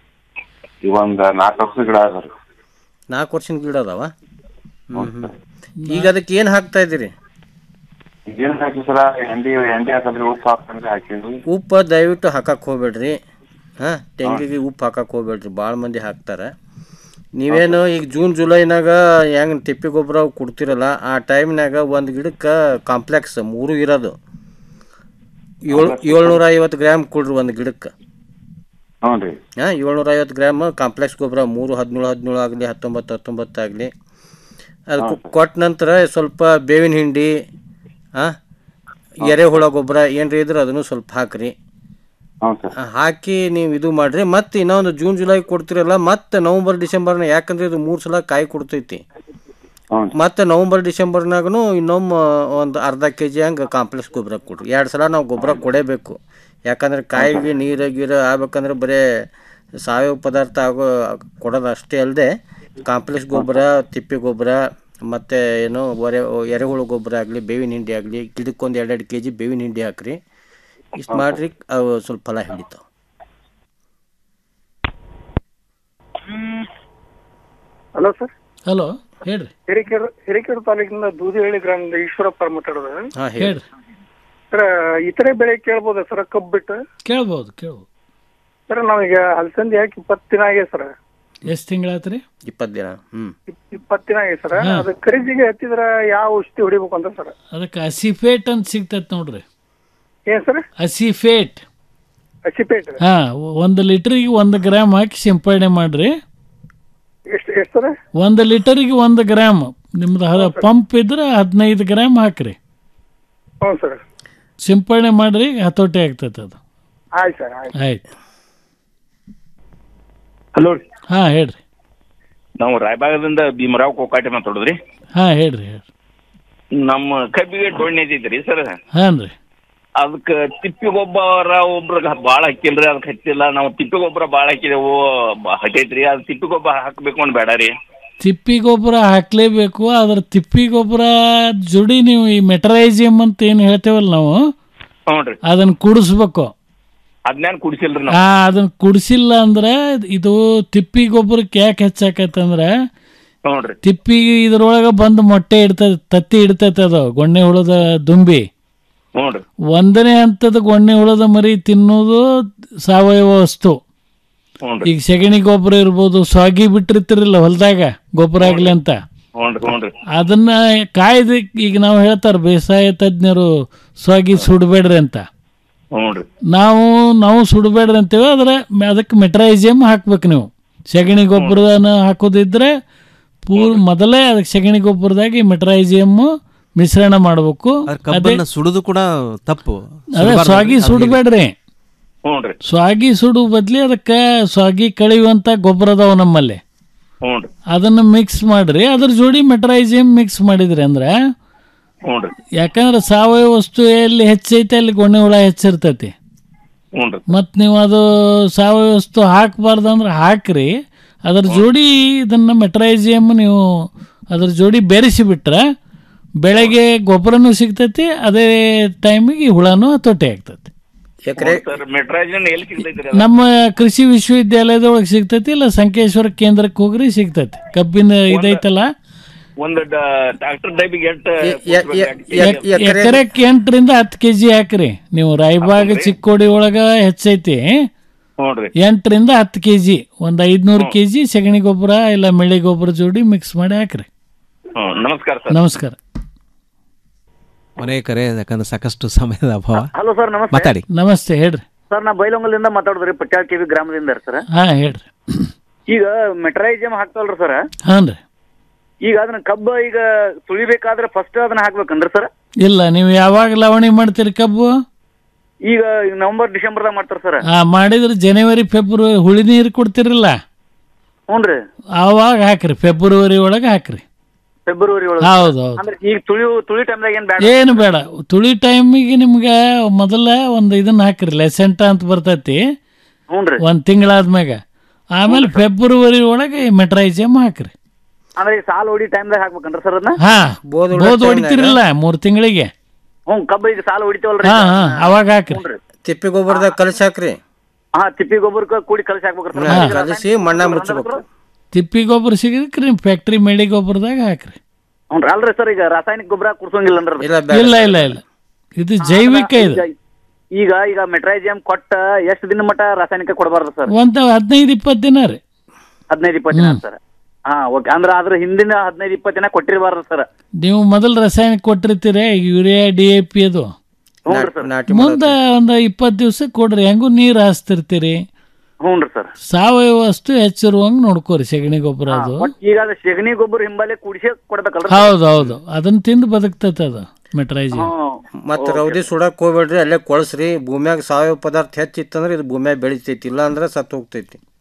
ಈಗ ಒಂದು ನಾಲ್ಕು ವರ್ಷದ ಗಿಡ ಅದ ಸರ್ ನಾಲ್ಕು ವರ್ಷದ ಗಿಡ ಅದಾವ ಹ್ಮ್ ಹ್ಮ್ ಈಗ ಅದಕ್ಕೆ ಏನು ಹಾಕ್ತಾ ಇದ್ದೀರಿ ಏನ್ ಹಾಕಿ ಸರ ಎಂಡಿ ಎಂಡಿ ಹಾಕಂದ್ರೆ ಉಪ್ಪು ಹಾಕಂದ್ರೆ ಹಾಕಿದ್ವಿ ಉಪ್ಪು ದಯವಿಟ್ಟು ಹಾಕಕ್ಕೆ ಹೋಗ್ಬೇಡ್ರಿ ಹಾಂ ತೆಂಗಿಗೆ ಉಪ್ಪು ಹಾಕಕ್ಕೆ ಹೋಗ್ಬೇಡ್ರಿ ಭಾಳ ಮಂದಿ ಹಾಕ್ತಾರೆ ನೀವೇನು ಈಗ ಜೂನ್ ಜುಲೈನಾಗ ಹೆಂಗೆ ತಿಪ್ಪಿ ಗೊಬ್ಬರ ಅವು ಕೊಡ್ತಿರಲ್ಲ ಆ ಟೈಮ್ನಾಗ ಒಂದು ಗಿಡಕ್ಕೆ ಕಾಂಪ್ಲೆಕ್ಸ್ ಮೂರು ಇರೋದು ಏಳು ಏಳ್ನೂರ ಐವತ್ತು ಗ್ರಾಮ್ ಕೊಡ್ರಿ ಒಂದು ಗಿಡಕ್ಕೆ ಹ್ಞೂ ರೀ ಹಾಂ ಏಳ್ನೂರ ಐವತ್ತು ಗ್ರಾಮ್ ಕಾಂಪ್ಲೆಕ್ಸ್ ಗೊಬ್ಬರ ಮೂರು ಹದಿನೇಳು ಹದಿನೇಳು ಆಗಲಿ ಹತ್ತೊಂಬತ್ತು ಹತ್ತೊಂಬತ್ತು ಆಗಲಿ ಅದು ಹಾ. ಕೊಟ್ಟ ನಂತರ ಸ್ವಲ್ಪ ಬೇವಿನ ಹಿಂಡಿ ಹಾಂ ಎರೆಹುಳ ಗೊಬ್ಬರ ಏನ್ರಿ ಇದ್ರೆ ಅದನ್ನು ಸ್ವಲ್ಪ ಹಾಕ್ರಿ ಹ್ಞೂ ಸರ್ ಆ, ಹಾಕಿ ನೀವು ಇದು ಮಾಡ್ರಿ ಮತ್ತೆ ಇನ್ನೊಂದು ಜೂನ್ ಜುಲೈ ಕೊಡ್ತಿರಲ್ಲ ಮತ್ತೆ ನವಂಬರ್ ಡಿಸೆಂಬರ್ನ ಯಾಕಂದ್ರೆ ಇದು ಮೂರು ಸಲ ಕಾಯಿ ಕೊಡ್ತೈತಿ ಮತ್ತೆ ನವಂಬರ್ ಡಿಸೆಂಬರ್ನಾಗೂ ಇನ್ನೊಮ್ಮೆ ಒಂದು ಅರ್ಧ ಕೆ ಜಿ ಹಂಗೆ ಕಾಂಪ್ಲೆಕ್ಸ್ ಗೊಬ್ಬರ ಕೊಡ್ರಿ ಎರಡು ಸಲ ನಾವು ಗೊಬ್ಬರ ಕೊಡೇಬೇಕು ಯಾಕಂದ್ರೆ ಕಾಯಿಗೆ ನೀರು ಗೀರು ಆಗ್ಬೇಕಂದ್ರೆ ಬರೇ ಸಾವಯವ ಪದಾರ್ಥ ಆಗೋ ಕೊಡೋದು ಅಷ್ಟೇ ಅಲ್ಲದೆ ಕಾಂಪ್ಲೆಕ್ಸ್ ಗೊಬ್ಬರ ತಿಪ್ಪೆ ಗೊಬ್ಬರ ಮತ್ತು ಏನು ಒರೆ ಎರೆಹುಳು ಗೊಬ್ಬರ ಆಗಲಿ ಬೇವಿನ ಹಿಂಡಿ ಆಗಲಿ ಗಿಡಕ್ಕೊಂದು ಎರಡೆರಡು ಕೆ ಜಿ ಬೇವಿನ ಹಿಂಡಿ ಹಾಕ್ರಿ ಇಷ್ಟು ಮಾಡ್ರಿ ಅವು ಸ್ವಲ್ಪ ಫಲ ಹಿಡಿತಾವೆ ಹಲೋ ಸರ್ ಹಲೋ ಹೇಳ್ರಿ ಹಿರೇಕೆರೆ ಹಿರೇಕೆರೆ ತಾಲೂಕಿನ ದೂದಿಹಳ್ಳಿ ಗ್ರಾಮದಿಂದ ಈಶ್ವರಪ್ಪ ಮಾತಾಡೋದು ಹಾಂ ಹೇಳ್ರಿ ಸರ್ ಇತರೆ ಬೆಳೆ ಕೇಳ್ಬೋದಾ ಸರ್ ಕಬ್ಬು ಬಿಟ್ಟು ಕೇಳ್ಬೋದು ಕೇಳ್ಬೋದು ಸರ್ ನಾವೀಗ ಅಲಸಂದಿ ಹಾಕಿ ಇಪ್ಪತ್ತು ದಿನ ಆಗಿದೆ ಸರ್ ಎಷ್ಟು ತಿಂಗಳಾಯ್ತು ರೀ ಇಪ್ಪತ್ತು ದಿನ ಹ್ಞೂ ಇಪ್ಪತ್ತು ದಿನ ಆಗಿದೆ ಸರ್ ಹಾ. ಅದು ಖರೀದಿಗೆ ಹತ್ತಿದ್ರ ಯಾವ ಔಷಧಿ ಹೊಡಿಬೇಕು ಅಂತ ಸರ್ ಅದಕ್ಕೆ ಅಸಿಫೇಟ್ ಅಂತ ಸಿಗ್ತೈತೆ ನೋಡ್ರಿ ಏನ್ ಸರ್ ಅಸಿಫೇಟ್ ಹಸಿಪೇಟ್ ಹಾ ಒಂದು ಲೀಟ್ರಿಗೆ ಒಂದು ಗ್ರಾಮ್ ಹಾಕಿ ಸಿಂಪಡಣೆ ಮಾಡ್ರಿ ಎಷ್ಟು ಎಷ್ಟು ಸರ್ ಒಂದು ಲೀಟರಿಗೆ ಒಂದು ಗ್ರಾಮ್ ನಿಮ್ದು ಹ- ಪಂಪ್ ಇದ್ರೆ ಹದಿನೈದು ಗ್ರಾಮ್ ಹಾಕ್ರಿ ಹ್ಞೂ ಸರ್ ಸಿಂಪಡಣೆ ಮಾಡ್ರಿ ಹತೋಟಿ ಆಗ್ತೈತೆ ಅದು ಆಯ್ತು ಸರ್ ಆಯ್ತು ಆಯ್ತು ಹಲೋ ರೀ ಹಾ ಹೇಳ್ರಿ ನಾವು ರಾಯಬಾಗದಿಂದ ಭೀಮರಾವ್ ಕೋಕಾಟೆ ಮಾತಾಡೋದ್ರಿ ಹಾ ಹೇಳ್ರಿ ಹೇಳ್ರಿ ನಮ್ಮ ಕಬ್ಬಿಗೆ ಡೊಣ್ಣೆ ಐತೈತ್ರಿ ಸರ್ ಹಾನ್ ರೀ ಅದಕ್ಕೆ ತಿಪ್ಪಿ ಗೊಬ್ಬರ ಒಬ್ರಿಗೆ ಭಾಳ ಹಾಕಿಲ್ರಿ ಅದಕ್ಕೆ ಹಚ್ಚಿಲ್ಲ ನಾವು ತಿಪ್ಪಿ ಗೊಬ್ಬರ ಭಾಳ ಹಾಕಿದೆವು ಬ- ಹತ್ತೈತ್ರಿ ಅದು ತಿಪ್ಪಿ ಗೊಬ್ಬರ ಹಾಕ್ಬೇಕು ಅಂತ ಬೇಡ ರೀ ತಿಪ್ಪಿ ಗೊಬ್ಬರ ಹಾಕ್ಲೇಬೇಕು ಅದ್ರ ತಿಪ್ಪಿ ಗೊಬ್ಬರ ಜೋಡಿ ನೀವು ಈ ಮೆಟರೈಸಿಯಮ್ ಅಂತ ಏನು ಹೇಳ್ತೇವಲ್ಲ ನಾವು ಹ್ಞೂ ರೀ ಅದನ್ನ ಕುಡಿಸ್ಬೇಕು ಅದನ್ನೇನು ಕುಡಿಸಿಲ್ರಿ ಆ ನಾವು ಅದನ್ನ ಕುಡಿಸಿಲ್ಲ ಅಂದ್ರೆ ಇದು ತಿಪ್ಪಿ ಗೊಬ್ಬರಕ್ಕೆ ಯಾಕೆ ಹೆಚ್ಚಾಕತ್ತಂದ್ರೆ ಹ್ಞೂ ರೀ ತಿಪ್ಪಿ ಇದ್ರೊಳಗೆ ಬಂದು ಮೊಟ್ಟೆ ಇಡ್ತದೆ ತತ್ತಿ ಇಡ್ತೈತೆ ಅದು ಗೊಣ್ಣೆ ಹುಳದ ದುಂಬಿ ಹ್ಞೂ ರೀ ಒಂದನೇ ಹಂತದ ಗೊಣ್ಣೆ ಹುಳದ ಮರಿ ತಿನ್ನೋದು ಸಾವಯವ ವಸ್ತು ಹ್ಞೂ ರೀ ಈಗ ಸೆಗಣಿ ಗೊಬ್ಬರ ಇರ್ಬೋದು ಸ್ವಾಗಿ ಬಿಟ್ಟಿರ್ತಿರಲ್ಲ ಹೊಲದಾಗ ಗೊಬ್ಬರ ಆಗ್ಲಿ ಅಂತ ಹ್ಞೂ ರೀ ಹ್ಞೂ ರೀ ಅದನ್ನ ಕಾಯ್ದು ಈಗ ನಾವು ಹೇಳ್ತಾರೆ ಬೇಸಾಯ ತಜ್ಞರು ಸ್ವಾಗಿ ಸುಡಬೇಡ್ರಿ ಅಂತ ಹ್ಞೂ ರೀ ನಾವು ನಾವು ಸುಡಬೇಡ್ರಿ ಅಂತೇವೆ ಅದರ ಅದಕ್ಕೆ ಮೆಟ್ರೈಸಿಯಮ್ ಹಾಕ್ಬೇಕು ನೀವು ಸೆಗಣಿ ಗೊಬ್ಬರನ ಹಾಕೋದಿದ್ರೆ ಪೂರ್ ಮೊದಲೇ ಅದಕ್ಕೆ ಸೆಗಣಿ ಗೊಬ್ಬರದಾಗ ಈ ಮೆಟ್ರೈಸಿಯಮ್ ಮಿಶ್ರಣ ಮಾಡಬೇಕು ಅದೇ ಕಬ್ಬನ್ನ ಸುಡುದು ಕೂಡ ತಪ್ಪು ಅದೇ ಸುಡ್ಬಾರ್ದು ಸ್ವಾಗಿ ಅಂತ ಸುಡಬೇಡ್ರಿ ಹ್ಞೂ ರೀ ಸ್ವಾಗಿ ಸುಡು ಬದ್ಲಿ ಅದಕ್ಕೆ ಸ್ವಾಗಿ ಕಳೆಯುವಂತ ಗೊಬ್ಬರ ಅದಾವ ನಮ್ಮಲ್ಲಿ ಹ್ಞೂ ರೀ ಅದನ್ನ ಮಿಕ್ಸ್ ಮಾಡ್ರಿ ಅದ್ರ ಜೋಡಿ ಮೆಟ್ರೈಸಿಯಮ್ ಮಿಕ್ಸ್ ಮಾಡಿದ್ರಿ ಅಂದ್ರೆ ಹ್ಞೂ ರೀ ಯಾಕಂದ್ರೆ ಸಾವಯವ ವಸ್ತು ಎಲ್ಲಿ ಹೆಚ್ಚೈತೆ ಅಲ್ಲಿ ಗೊಣ್ಣೆ ಹುಳ ಹೆಚ್ಚಿರ್ತೈತಿ ಹ್ಞೂ ರೀ ಮತ್ತು ನೀವು ಅದು ಸಾವಯವ ವಸ್ತು ಹಾಕಬಾರ್ದು ಅಂದ್ರೆ ಹಾಕ್ರಿ ಅದ್ರ ಜೋಡಿ ಇದನ್ನು ಮೆಟ್ರೈಸಿಯಮ್ ನೀವು ಅದ್ರ ಜೋಡಿ ಬೆರೆಸಿ ಬಿಟ್ರೆ ಬೆಳೆಗೆ ಗೊಬ್ಬರನೂ ಸಿಗ್ತೈತಿ ಅದೇ ಟೈಮಿಗೆ ಹುಳನೂ ಹತೋಟಿ ಆಗ್ತೈತಿ ಎಕರೆ ಸರ್ ಮೆಟ್ರಾಜಿನ್ ಎಲ್ಲಿ ಸಿಗ್ತೈತ್ರಿ ಅದು ನಮ್ಮ ಕೃಷಿ ವಿಶ್ವವಿದ್ಯಾಲಯದೊಳಗೆ ಸಿಗ್ತೈತಿ ಇಲ್ಲ ಸಂಕೇಶ್ವರ ಕೇಂದ್ರಕ್ಕೆ ಹೋಗ್ರಿ ಸಿಗ್ತೈತಿ ಕಬ್ಬಿನ ಇದೈತಲ್ಲ ಒಂದು ಟ್ರಾಕ್ಟರ್ ಡೈಬಿಗೆ ಎಷ್ಟು ಎಕರೆಕ್ಕೆ ಎಂಟರಿಂದ ಹತ್ತು ಕೆ ಜಿ ಹಾಕ್ರಿ ನೀವು ರಾಯಬಾಗ ಚಿಕ್ಕೋಡಿ ಒಳಗ ಹೆಚ್ಚೈತಿ ಹ್ಞೂ ರೀ ಎಂಟರಿಂದ ಹತ್ತು ಕೆ ಜಿ ಒಂದು ಐದುನೂರು ಕೆ ಜಿ ಸಗಣಿ ಗೊಬ್ಬರ ಇಲ್ಲ ಮೆಳ್ಳಿ ಗೊಬ್ಬರ ಜೋಡಿ ಮಿಕ್ಸ್ ಮಾಡಿ ಹಾಕ್ರಿ ಹ್ಞೂ ನಮಸ್ಕಾರ ಸರ್ ನಮಸ್ಕಾರ ಮನೆ ಕರೆ ಯಾಕಂದ್ರೆ ಸಾಕಷ್ಟು ಸಮಯದ ಅಭಾವ ಹಲೋ ಸರ್ ನಮಸ್ತೆ ಮಾತಾಡಿ ನಮಸ್ತೆ ಹೇಳ್ರಿ ಸರ್ ನಾ ಬೈಲೊಂಗಲಿಂದ ಮಾತಾಡೋದ್ರಿ ಪಟ್ಯಾಳ ಕಿವಿ ಗ್ರಾಮದಿಂದ ಸರ್ ಹಾ ಹೇಳ್ರಿ ಈಗ ಮೆಟ್ರೈಜಮ್ ಹಾಕ್ತವಲ್ರಿ ಸರ್ ಹಾನ್ ರೀ ಈಗ ಅದನ್ನ ಕಬ್ಬ ಈಗ ತುಳಿಬೇಕಾದ್ರೆ ಫಸ್ಟ್ ಅದನ್ನ ಹಾಕ್ಬೇಕನ್ರಿ ಸರ್ ಇಲ್ಲ ನೀವು ಯಾವಾಗ ಲವಣಿ ಮಾಡ್ತೀರಿ ಕಬ್ಬು ಈಗ ನವೆಂಬರ್ ಡಿಸೆಂಬರ್ದಾಗ ಮಾಡ್ತಾರ ಸರ್ ಆ ಮಾಡಿದ್ರೆ ಜನವರಿ ಫೆಬ್ರವರಿ ಹುಳಿ ನೀರು ಕೊಡ್ತಿರಲ್ಲ ಹ್ಞೂನ್ರಿ ಆವಾಗ ಹಾಕ್ರಿ ಫೆಬ್ರವರಿ ಒಳಗೆ ಹಾಕ್ರಿ ಫೆಬ್ರವರಿ ಒಳಗೆ ಹೌದು, ಹೌದು. ಅಂದ್ರೆ ಈಗ ತುಳಿ ತುಳಿ ಟೈಮ್ದಾಗ ಏನ್ ಬ್ಯಾಡ ಏನು ಬೇಡ ತುಳಿ ಟೈಮಿಗೆ ನಿಮ್ಗೆ ಮೊದಲ ಒಂದು ಇದನ್ನ ಹಾಕ್ರಿ ಲೆಸೆಂಟ ಅಂತ ಬರ್ತೈತಿ ಹ್ಞೂನ್ರಿ ಒಂದು ತಿಂಗಳಾದ್ಮ್ಯಾಗ ಆಮೇಲೆ ಫೆಬ್ರವರಿ ಒಳಗೆ ಮೆಟ್ರೈಸಿಯಮ್ ಹಾಕ್ರಿ ಅಂದ್ರೆ ಈಗ ಸಾಲ ಹೊಡಿ ಟೈಮ್ದಾಗ ಹಾಕ್ಬೇಕನ್ರಿ ಸರ್ ಅದನ್ನ ಹಾ ಬೋದ್ ಬೋದ್ ಹೊಡಿತಿರಲ್ಲ ಮೂರು ತಿಂಗಳಿಗೆ ಹ್ಞೂ ಕಬ್ಬ ಈಗ ಸಾಲ ಹೊಡಿತೇವಲ್ರಿ ಹಾ ಹಾ ಅವಾಗ ಹಾಕ್ರಿ ತಿಪ್ಪಿ ಗೊಬ್ಬರದಾಗ ಕಲಸಿ ಹಾಕ್ರಿ ಹಾ ತಿಪ್ಪಿ ಗೊಬ್ಬರಕ್ಕೆ ಕೂಡಿ ಕಲಸಿ ಹಾಕ್ಬೇಕ್ರಿ ಹಾ. ಸರ್ ಕಲಸಿ ಮಣ್ಣ ಮುಚ್ಚಬೇಕು ತಿಪ್ಪಿ ಗೊಬ್ಬರ ಸಿಗಕ್ಕೆ ನೀವು ಫ್ಯಾಕ್ಟ್ರಿ ಮೇಳಿ ಗೊಬ್ಬರದಾಗ ಹಾಕ್ರಿ ಹ್ಞೂ ಅಲ್ರಿ ಸರ್ ಈಗ ರಾಸಾಯನಿಕ ಗೊಬ್ಬರ ಕುಡ್ಸೋಂಗಿಲ್ಲ ಅಂದ್ರೆ ಇಲ್ಲ ಇಲ್ಲ ಇಲ್ಲ ಇದು ಜೈವಿಕ ಇದು ಈಗ ಈಗ ಮೆಟ್ರೈಜಿಯಂ ಕೊಟ್ಟ ಎಷ್ಟು ದಿನ ಮಟ್ಟ ರಾಸಾಯನಿಕ ಕೊಡಬಾರ್ದು ಸರ್ ಒಂದು ಹದಿನೈದು ಇಪ್ಪತ್ತು ದಿನ ರೀ ಹದಿನೈದು ಇಪ್ಪತ್ತು ದಿನ ಸರ್ ಹಾ ಓಕೆ ಅಂದ್ರೆ ಅದ್ರ ಹಿಂದಿನ ಹದಿನೈದು ಇಪ್ಪತ್ತು ದಿನ ಕೊಟ್ಟಿರಬಾರ್ದು ಸರ್ ನೀವು ಮೊದಲು ರಾಸಾಯನಿಕ ಕೊಟ್ಟಿರ್ತೀರಿ ಯೂರಿಯಾ ಡಿ ಎ ಪಿ ಅದು ಮುಂದೆ ಒಂದು ಇಪ್ಪತ್ತು ದಿವಸ ಕೊಡ್ರಿ ಹೆಂಗೂ ನೀರು ಹಾಸ್ತಿರ್ತೀರಿ ಹ್ಞೂ ರೀ ಸರ್ ಸಾವಯವ ವಸ್ತು ಹೆಚ್ಚಿರುವಂಗೆ ನೋಡ್ಕೋರಿ ಸಗಣಿ ಗೊಬ್ಬರ ಅದು ಈಗ ಅದು ಸೆಗಣಿ ಗೊಬ್ಬರ ಹಿಂಬಾಲೆ ಕುಡಿಸಿ ಕೊಡ್ಬೇಕಲ್ರಿ ಹೌದು ಹೌದು ಅದನ್ನ ತಿಂದು ಬದುಕ್ತೈತೆ ಅದು ಮೆಟ್ರೈಜಿ ಮತ್ತು ರೌದಿ ಸುಡಕ್ ಹೋಗ್ಬೇಡ್ರಿ ಅಲ್ಲೇ ಕೊಳಸ್ರಿ ಭೂಮ್ಯಾಗ ಸಾವಯವ ಪದಾರ್ಥ ಹೆಚ್ಚಿತ್ತಂದ್ರೆ ಇದು ಭೂಮ್ಯಾಗ ಬೆಳಿತೈತಿ ಇಲ್ಲ ಅಂದ್ರೆ ಸತ್ತು ಹೋಗ್ತೈತಿ